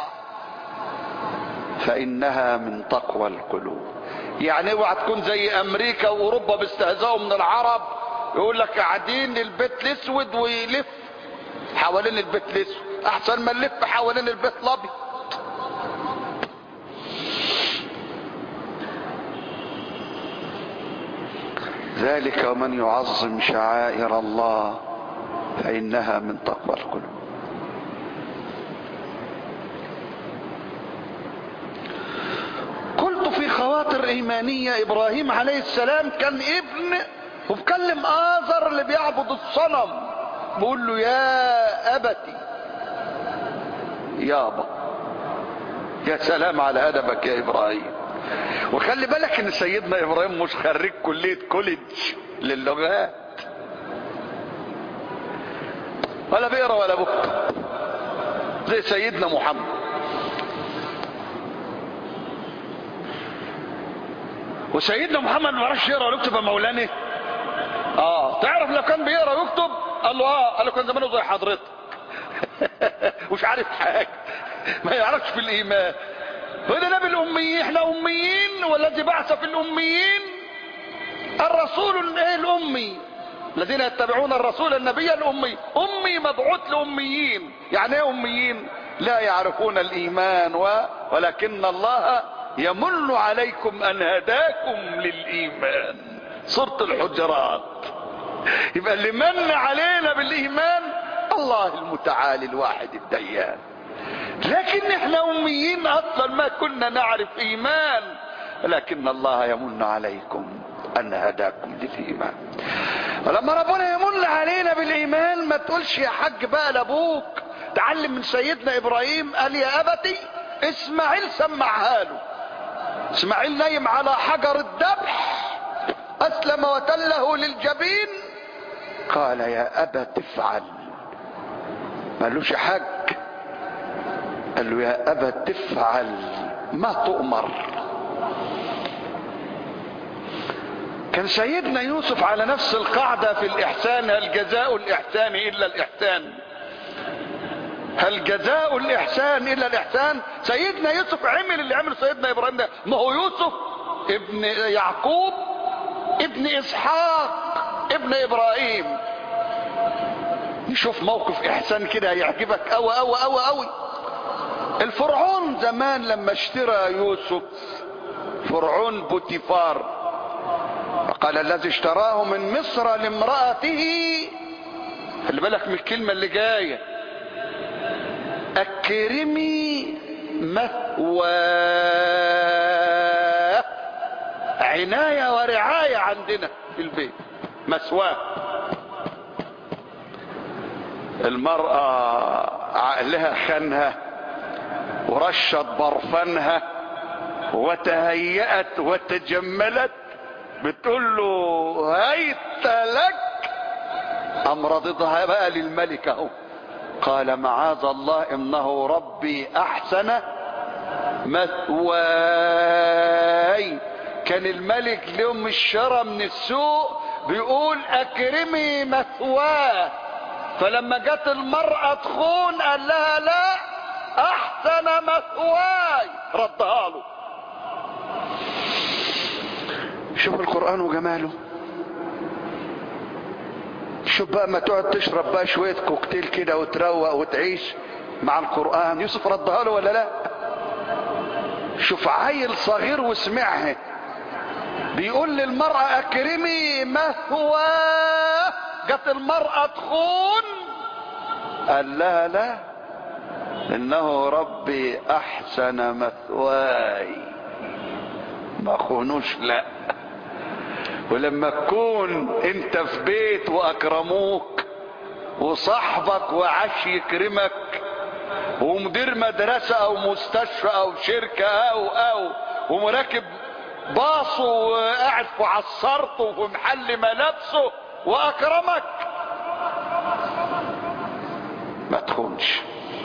فانها من تقوى القلوب يعني اوعى تكون زي امريكا واوروبا بيستهزئوا من العرب يقول لك قاعدين البيت الاسود ويلف حوالين البيت الاسود احسن ما نلف حوالين البيت الابيض ذلك ومن يعظم شعائر الله فانها من تقوى القلوب قلت في خواطر ايمانيه ابراهيم عليه السلام كان ابن وبكلم آزر اللي بيعبد الصنم بقول له يا أبتي يابا يا سلام على أدبك يا إبراهيم وخلي بالك ان سيدنا ابراهيم مش خريج كلية كوليدج للغات ولا بيقرا ولا بكتب زي سيدنا محمد وسيدنا محمد ما عرفش يقرا ولا يكتب يا مولانا اه تعرف لو كان بيقرا ويكتب قال له اه قال له كان زمانه زي حضرتك مش عارف حاجه ما يعرفش في الايمان وده نبي الاميين احنا اميين والذي بعث في الاميين الرسول الايه الامي الذين يتبعون الرسول النبي الامي امي مبعوث لاميين يعني ايه اميين لا يعرفون الايمان و... ولكن الله يمن عليكم ان هداكم للايمان سوره الحجرات يبقى اللي من علينا بالايمان الله المتعالي الواحد الديان لكن احنا اميين اصلا ما كنا نعرف ايمان لكن الله يمن عليكم ان هداكم للايمان ولما ربنا يمن علينا بالايمان ما تقولش يا حاج بقى لابوك تعلم من سيدنا ابراهيم قال يا ابتي اسماعيل سمعها له اسماعيل نايم على حجر الذبح اسلم وتله للجبين قال يا ابت افعل ما قالوش يا حاج قال له يا ابت افعل ما تؤمر كان سيدنا يوسف على نفس القاعدة في الإحسان هل جزاء الإحسان إلا الإحسان هل جزاء الإحسان إلا الإحسان سيدنا يوسف عمل اللي عمل سيدنا إبراهيم ده ما هو يوسف ابن يعقوب ابن إسحاق ابن إبراهيم نشوف موقف إحسان كده هيعجبك أوي أوي أوي أوي الفرعون زمان لما اشترى يوسف فرعون بوتيفار قال الذي اشتراه من مصر لامرأته خلي بالك من الكلمة اللي جاية أكرمي مثواه عناية ورعاية عندنا في البيت مثواه المرأة عقلها خانها ورشت برفانها وتهيأت وتجملت بتقول له هيت لك أم رضضها بقى للملك اهو قال معاذ الله إنه ربي أحسن مثواي كان الملك اليوم الشرى من السوق بيقول أكرمي مثواه فلما جت المرأة تخون قال لها لا أحسن مثواي ردها له شوف القرآن وجماله شوف بقى ما تقعد تشرب بقى شوية كوكتيل كده وتروق وتعيش مع القرآن يوسف ردها له ولا لا شوف عيل صغير وسمعها بيقول للمرأة اكرمي مثواه جت المرأة تخون قال لها لا انه ربي احسن مثواي ما خونوش لا ولما تكون انت في بيت واكرموك وصاحبك وعش يكرمك ومدير مدرسة او مستشفى او شركة او او ومراكب باصه وقاعد في عصرته وفي محل ملابسه واكرمك ما تخونش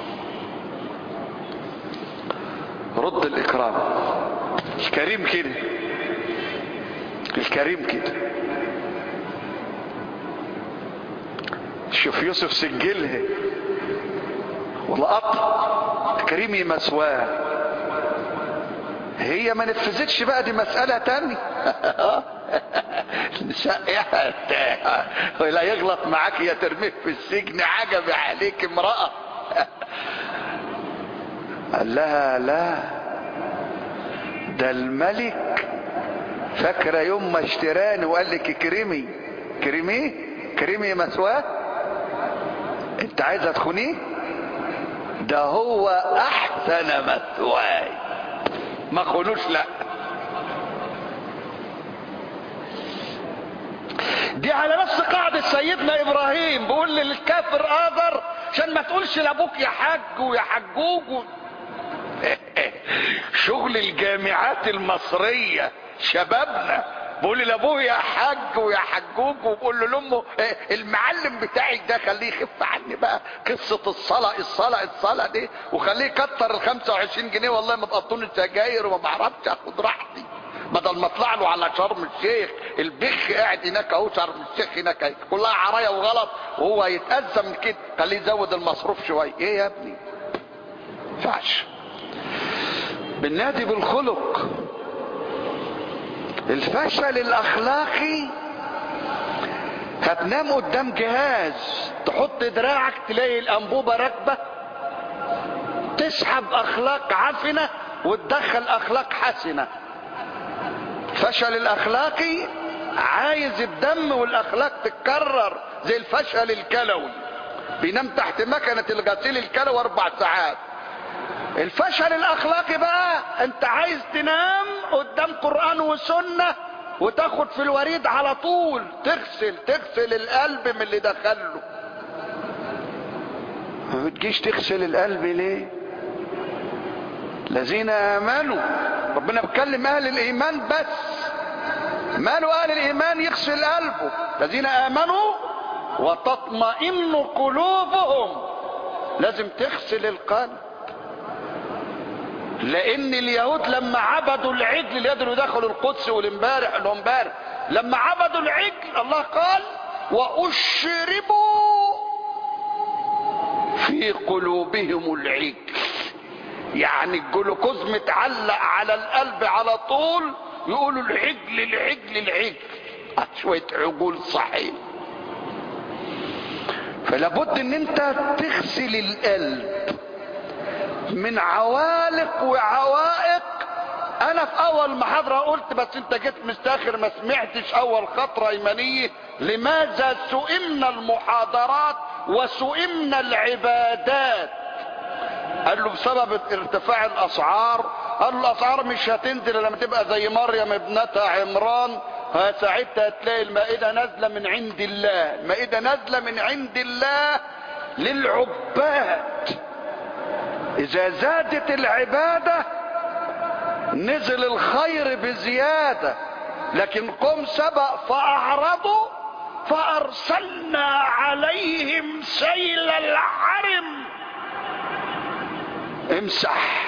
رد الاكرام الكريم كده الكريم كده شوف يوسف سجلها ولقط كريمي مسواه هي ما نفذتش بقى دي مسألة تانية ولا يغلط معاك يا ترميه في السجن عجب عليك امرأة قال لها لا ده الملك فاكرة يوم ما اشتراني وقال لك كريمي كريمي كريمي مسواه انت عايزة تخونيه ده هو احسن مثواي ما خونوش لا دي على نفس قاعدة سيدنا ابراهيم بيقول للكافر اذر عشان ما تقولش لابوك يا حاج ويا حجوج و... شغل الجامعات المصرية شبابنا بقول لابوه يا حاج ويا حجوج وبقول له لامه المعلم بتاعك ده خليه يخف عني بقى قصه الصلاه الصلاه الصلاه دي وخليه يكتر ال 25 جنيه والله ما بقطون السجاير وما بعرفش اخد راحتي بدل ما اطلع له على شرم الشيخ البخ قاعد هناك اهو شرم الشيخ هناك اهي كلها عرايا وغلط وهو يتأذى من كده خليه يزود المصروف شويه ايه يا ابني؟ ما ينفعش بالنادي بالخلق الفشل الاخلاقي هتنام قدام جهاز تحط دراعك تلاقي الانبوبه راكبه تسحب اخلاق عفنه وتدخل اخلاق حسنه فشل الاخلاقي عايز الدم والاخلاق تتكرر زي الفشل الكلوي بينام تحت مكنه الغسيل الكلوي اربع ساعات الفشل الاخلاقي بقى انت عايز تنام قدام قرآن وسنة وتاخد في الوريد على طول تغسل تغسل القلب من اللي دخله ما بتجيش تغسل القلب ليه الذين امنوا ربنا بيتكلم اهل الايمان بس ماله اهل الايمان يغسل قلبه الذين امنوا وتطمئن قلوبهم لازم تغسل القلب لان اليهود لما عبدوا العجل اللي يقدروا يدخلوا القدس والامبارح اللي امبارح لما عبدوا العجل الله قال واشربوا في قلوبهم العجل يعني الجلوكوز متعلق على القلب على طول يقولوا العجل العجل العجل شوية عجول صحيح فلابد ان انت تغسل القلب من عوالق وعوائق انا في اول محاضرة قلت بس انت جيت مستاخر ما سمعتش اول خطرة ايمانية لماذا سئمنا المحاضرات وسئمنا العبادات قال له بسبب ارتفاع الاسعار قال له الاسعار مش هتنزل لما تبقى زي مريم ابنتها عمران ساعتها تلاقي المائدة نازلة من عند الله المائدة نازلة من عند الله للعباد اذا زادت العبادة نزل الخير بزيادة لكن قوم سبق فاعرضوا فارسلنا عليهم سيل العرم امسح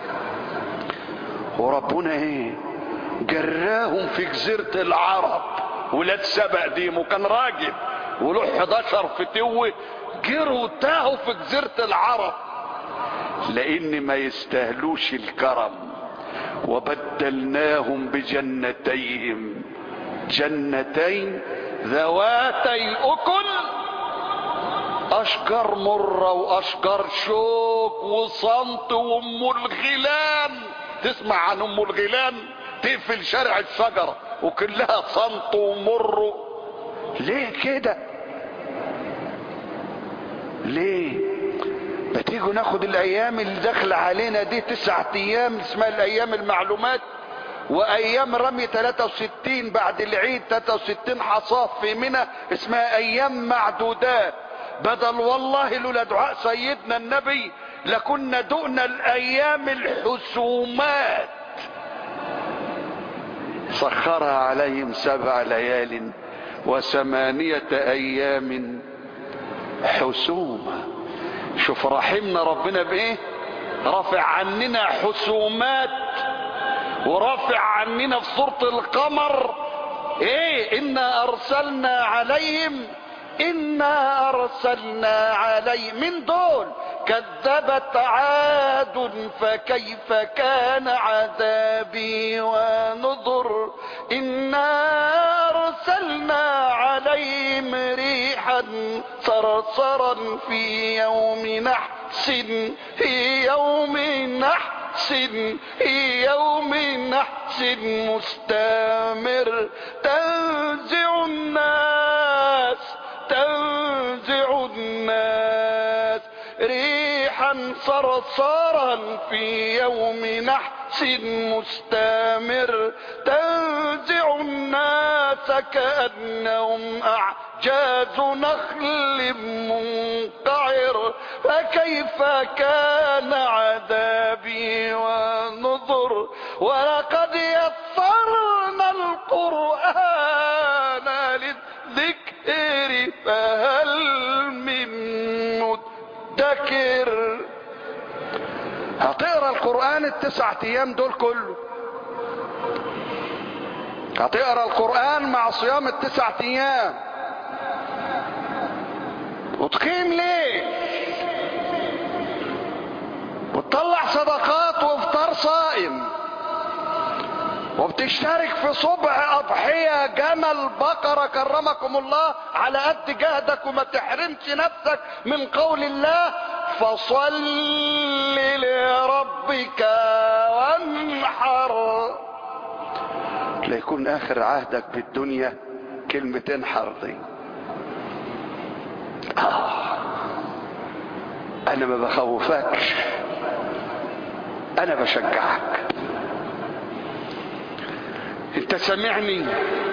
وربنا ايه جراهم في جزيرة العرب ولاد سبق دي وكان راجل وله 11 فتوة جروا تاهوا في جزيرة العرب لان ما يستاهلوش الكرم وبدلناهم بجنتيهم جنتين ذواتي اكل اشجار مرة واشجار شوك وصمت وام الغيلان تسمع عن ام الغيلان تقفل شارع الشجرة وكلها صمت ومر ليه كده ليه ما تيجوا ناخد الايام اللي داخله علينا دي تسعة ايام اسمها الايام المعلومات وايام رمي 63 بعد العيد 63 حصاف في منى اسمها ايام معدودات بدل والله لولا دعاء سيدنا النبي لكنا دقنا الايام الحسومات سخرها عليهم سبع ليال وثمانية ايام حسومة شوف رحمنا ربنا بايه رافع عننا حسومات ورافع عننا في سورة القمر ايه انا ارسلنا عليهم انا ارسلنا عليهم من دول كذبت عاد فكيف كان عذابي ونذر انا ارسلنا عليهم ريحا صرصرا في يوم نحس في يوم نحس في يوم نحس مستمر تنزع الناس تنزع الناس ريحا صرصرا في يوم نحس مستمر تنزع الناس كأنهم أعجاز نخل منقعر فكيف كان عذابي ونذر ولقد يسرنا القرآن للذكر فهل من مدكر هتقرا القرآن التسعة ايام دول كله هتقرا القرآن مع صيام التسعة ايام وتقيم ليه وتطلع صدقات وافطار صائم وبتشترك في صبع اضحية جمل بقرة كرمكم الله على قد جهدك وما تحرمش نفسك من قول الله فصل لربك وانحر ليكون اخر عهدك بالدنيا كلمة انحر دي آه. انا ما بخوفكش انا بشجعك انت سامعني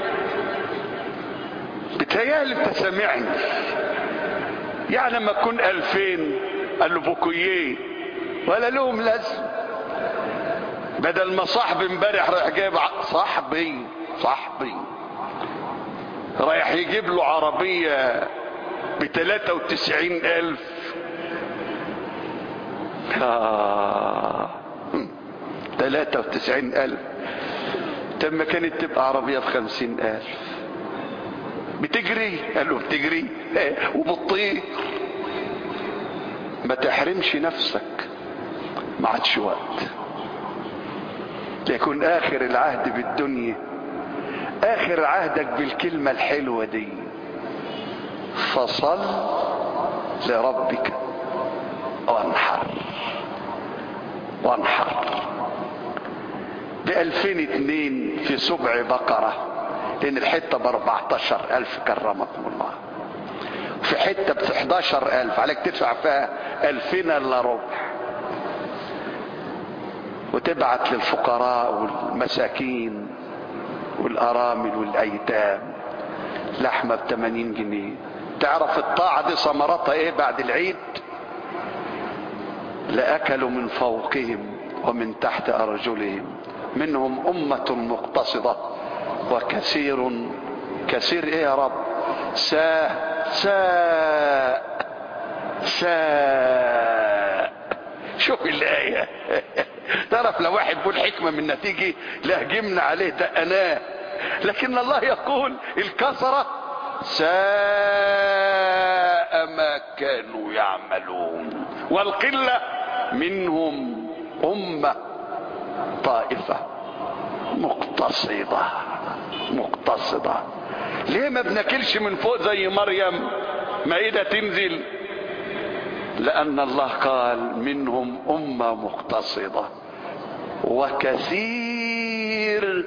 بتهيألي انت سامعني يعني لما تكون الفين قال له بوكويه ولا لهم لازم بدل ما صاحبي امبارح رايح جايب صاحبي صاحبي رايح يجيب له عربية ب 93 ألف آه 93 ألف طب ما كانت تبقى عربية بخمسين ألف بتجري قال له بتجري وبتطير ما تحرمش نفسك ما عادش وقت يكون اخر العهد بالدنيا اخر عهدك بالكلمة الحلوة دي فصل لربك وانحر وانحر بألفين اتنين في سبع بقرة لان الحتة باربعتاشر الف كرمكم الله في حتة ب 11 الف عليك تدفع فيها الفين الا ربع وتبعت للفقراء والمساكين والارامل والايتام لحمه ب 80 جنيه تعرف الطاعه دي ثمرتها ايه بعد العيد لاكلوا من فوقهم ومن تحت ارجلهم منهم امه مقتصده وكثير كثير ايه يا رب ساء ساء ساء شوف الآية تعرف لو واحد بيقول حكمة من نتيجة لهجمنا عليه دقناه لكن الله يقول الكسرة ساء ما كانوا يعملون والقلة منهم أمة طائفة مقتصدة مقتصدة ليه ما بناكلش من فوق زي مريم مائدة تنزل لأن الله قال منهم أمة مقتصدة وكثير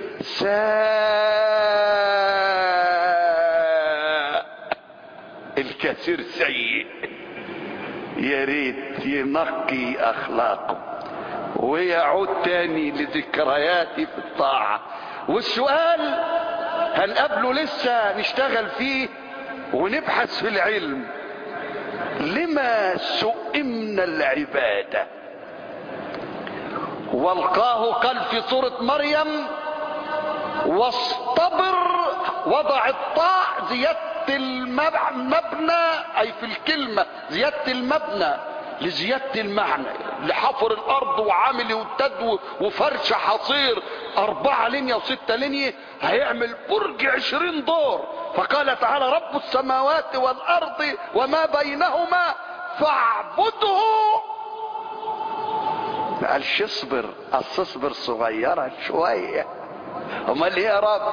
ساء الكثير سيء يا ريت ينقي أخلاقه ويعود تاني لذكرياتي في الطاعة والسؤال هنقابله لسه نشتغل فيه ونبحث في العلم لما سئمنا العبادة والقاه قال في سورة مريم واصطبر وضع الطاء زيادة المبنى أي في الكلمة زيادة المبنى لزيادة المعنى لحفر الأرض وعامل يمتد وفرش حصير أربعة لينية وستة لينية هيعمل برج عشرين دور فقال تعالى رب السماوات والأرض وما بينهما فاعبده ما قالش اصبر اصل اصبر صغيرة شوية امال ايه يا رب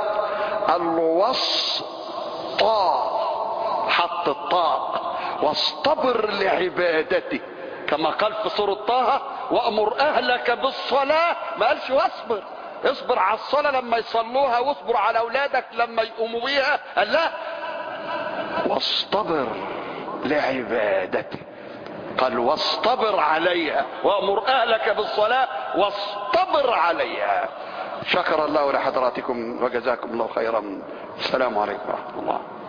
الوسطى حط الطاء واصطبر لعبادته كما قال في سورة طه وامر اهلك بالصلاة ما قالش واصبر اصبر على الصلاة لما يصلوها واصبر على اولادك لما يقوموا بيها قال لا واصطبر لعبادته قال واصطبر عليها وامر اهلك بالصلاة واصطبر عليها شكر الله لحضراتكم وجزاكم الله خيرا السلام عليكم ورحمة الله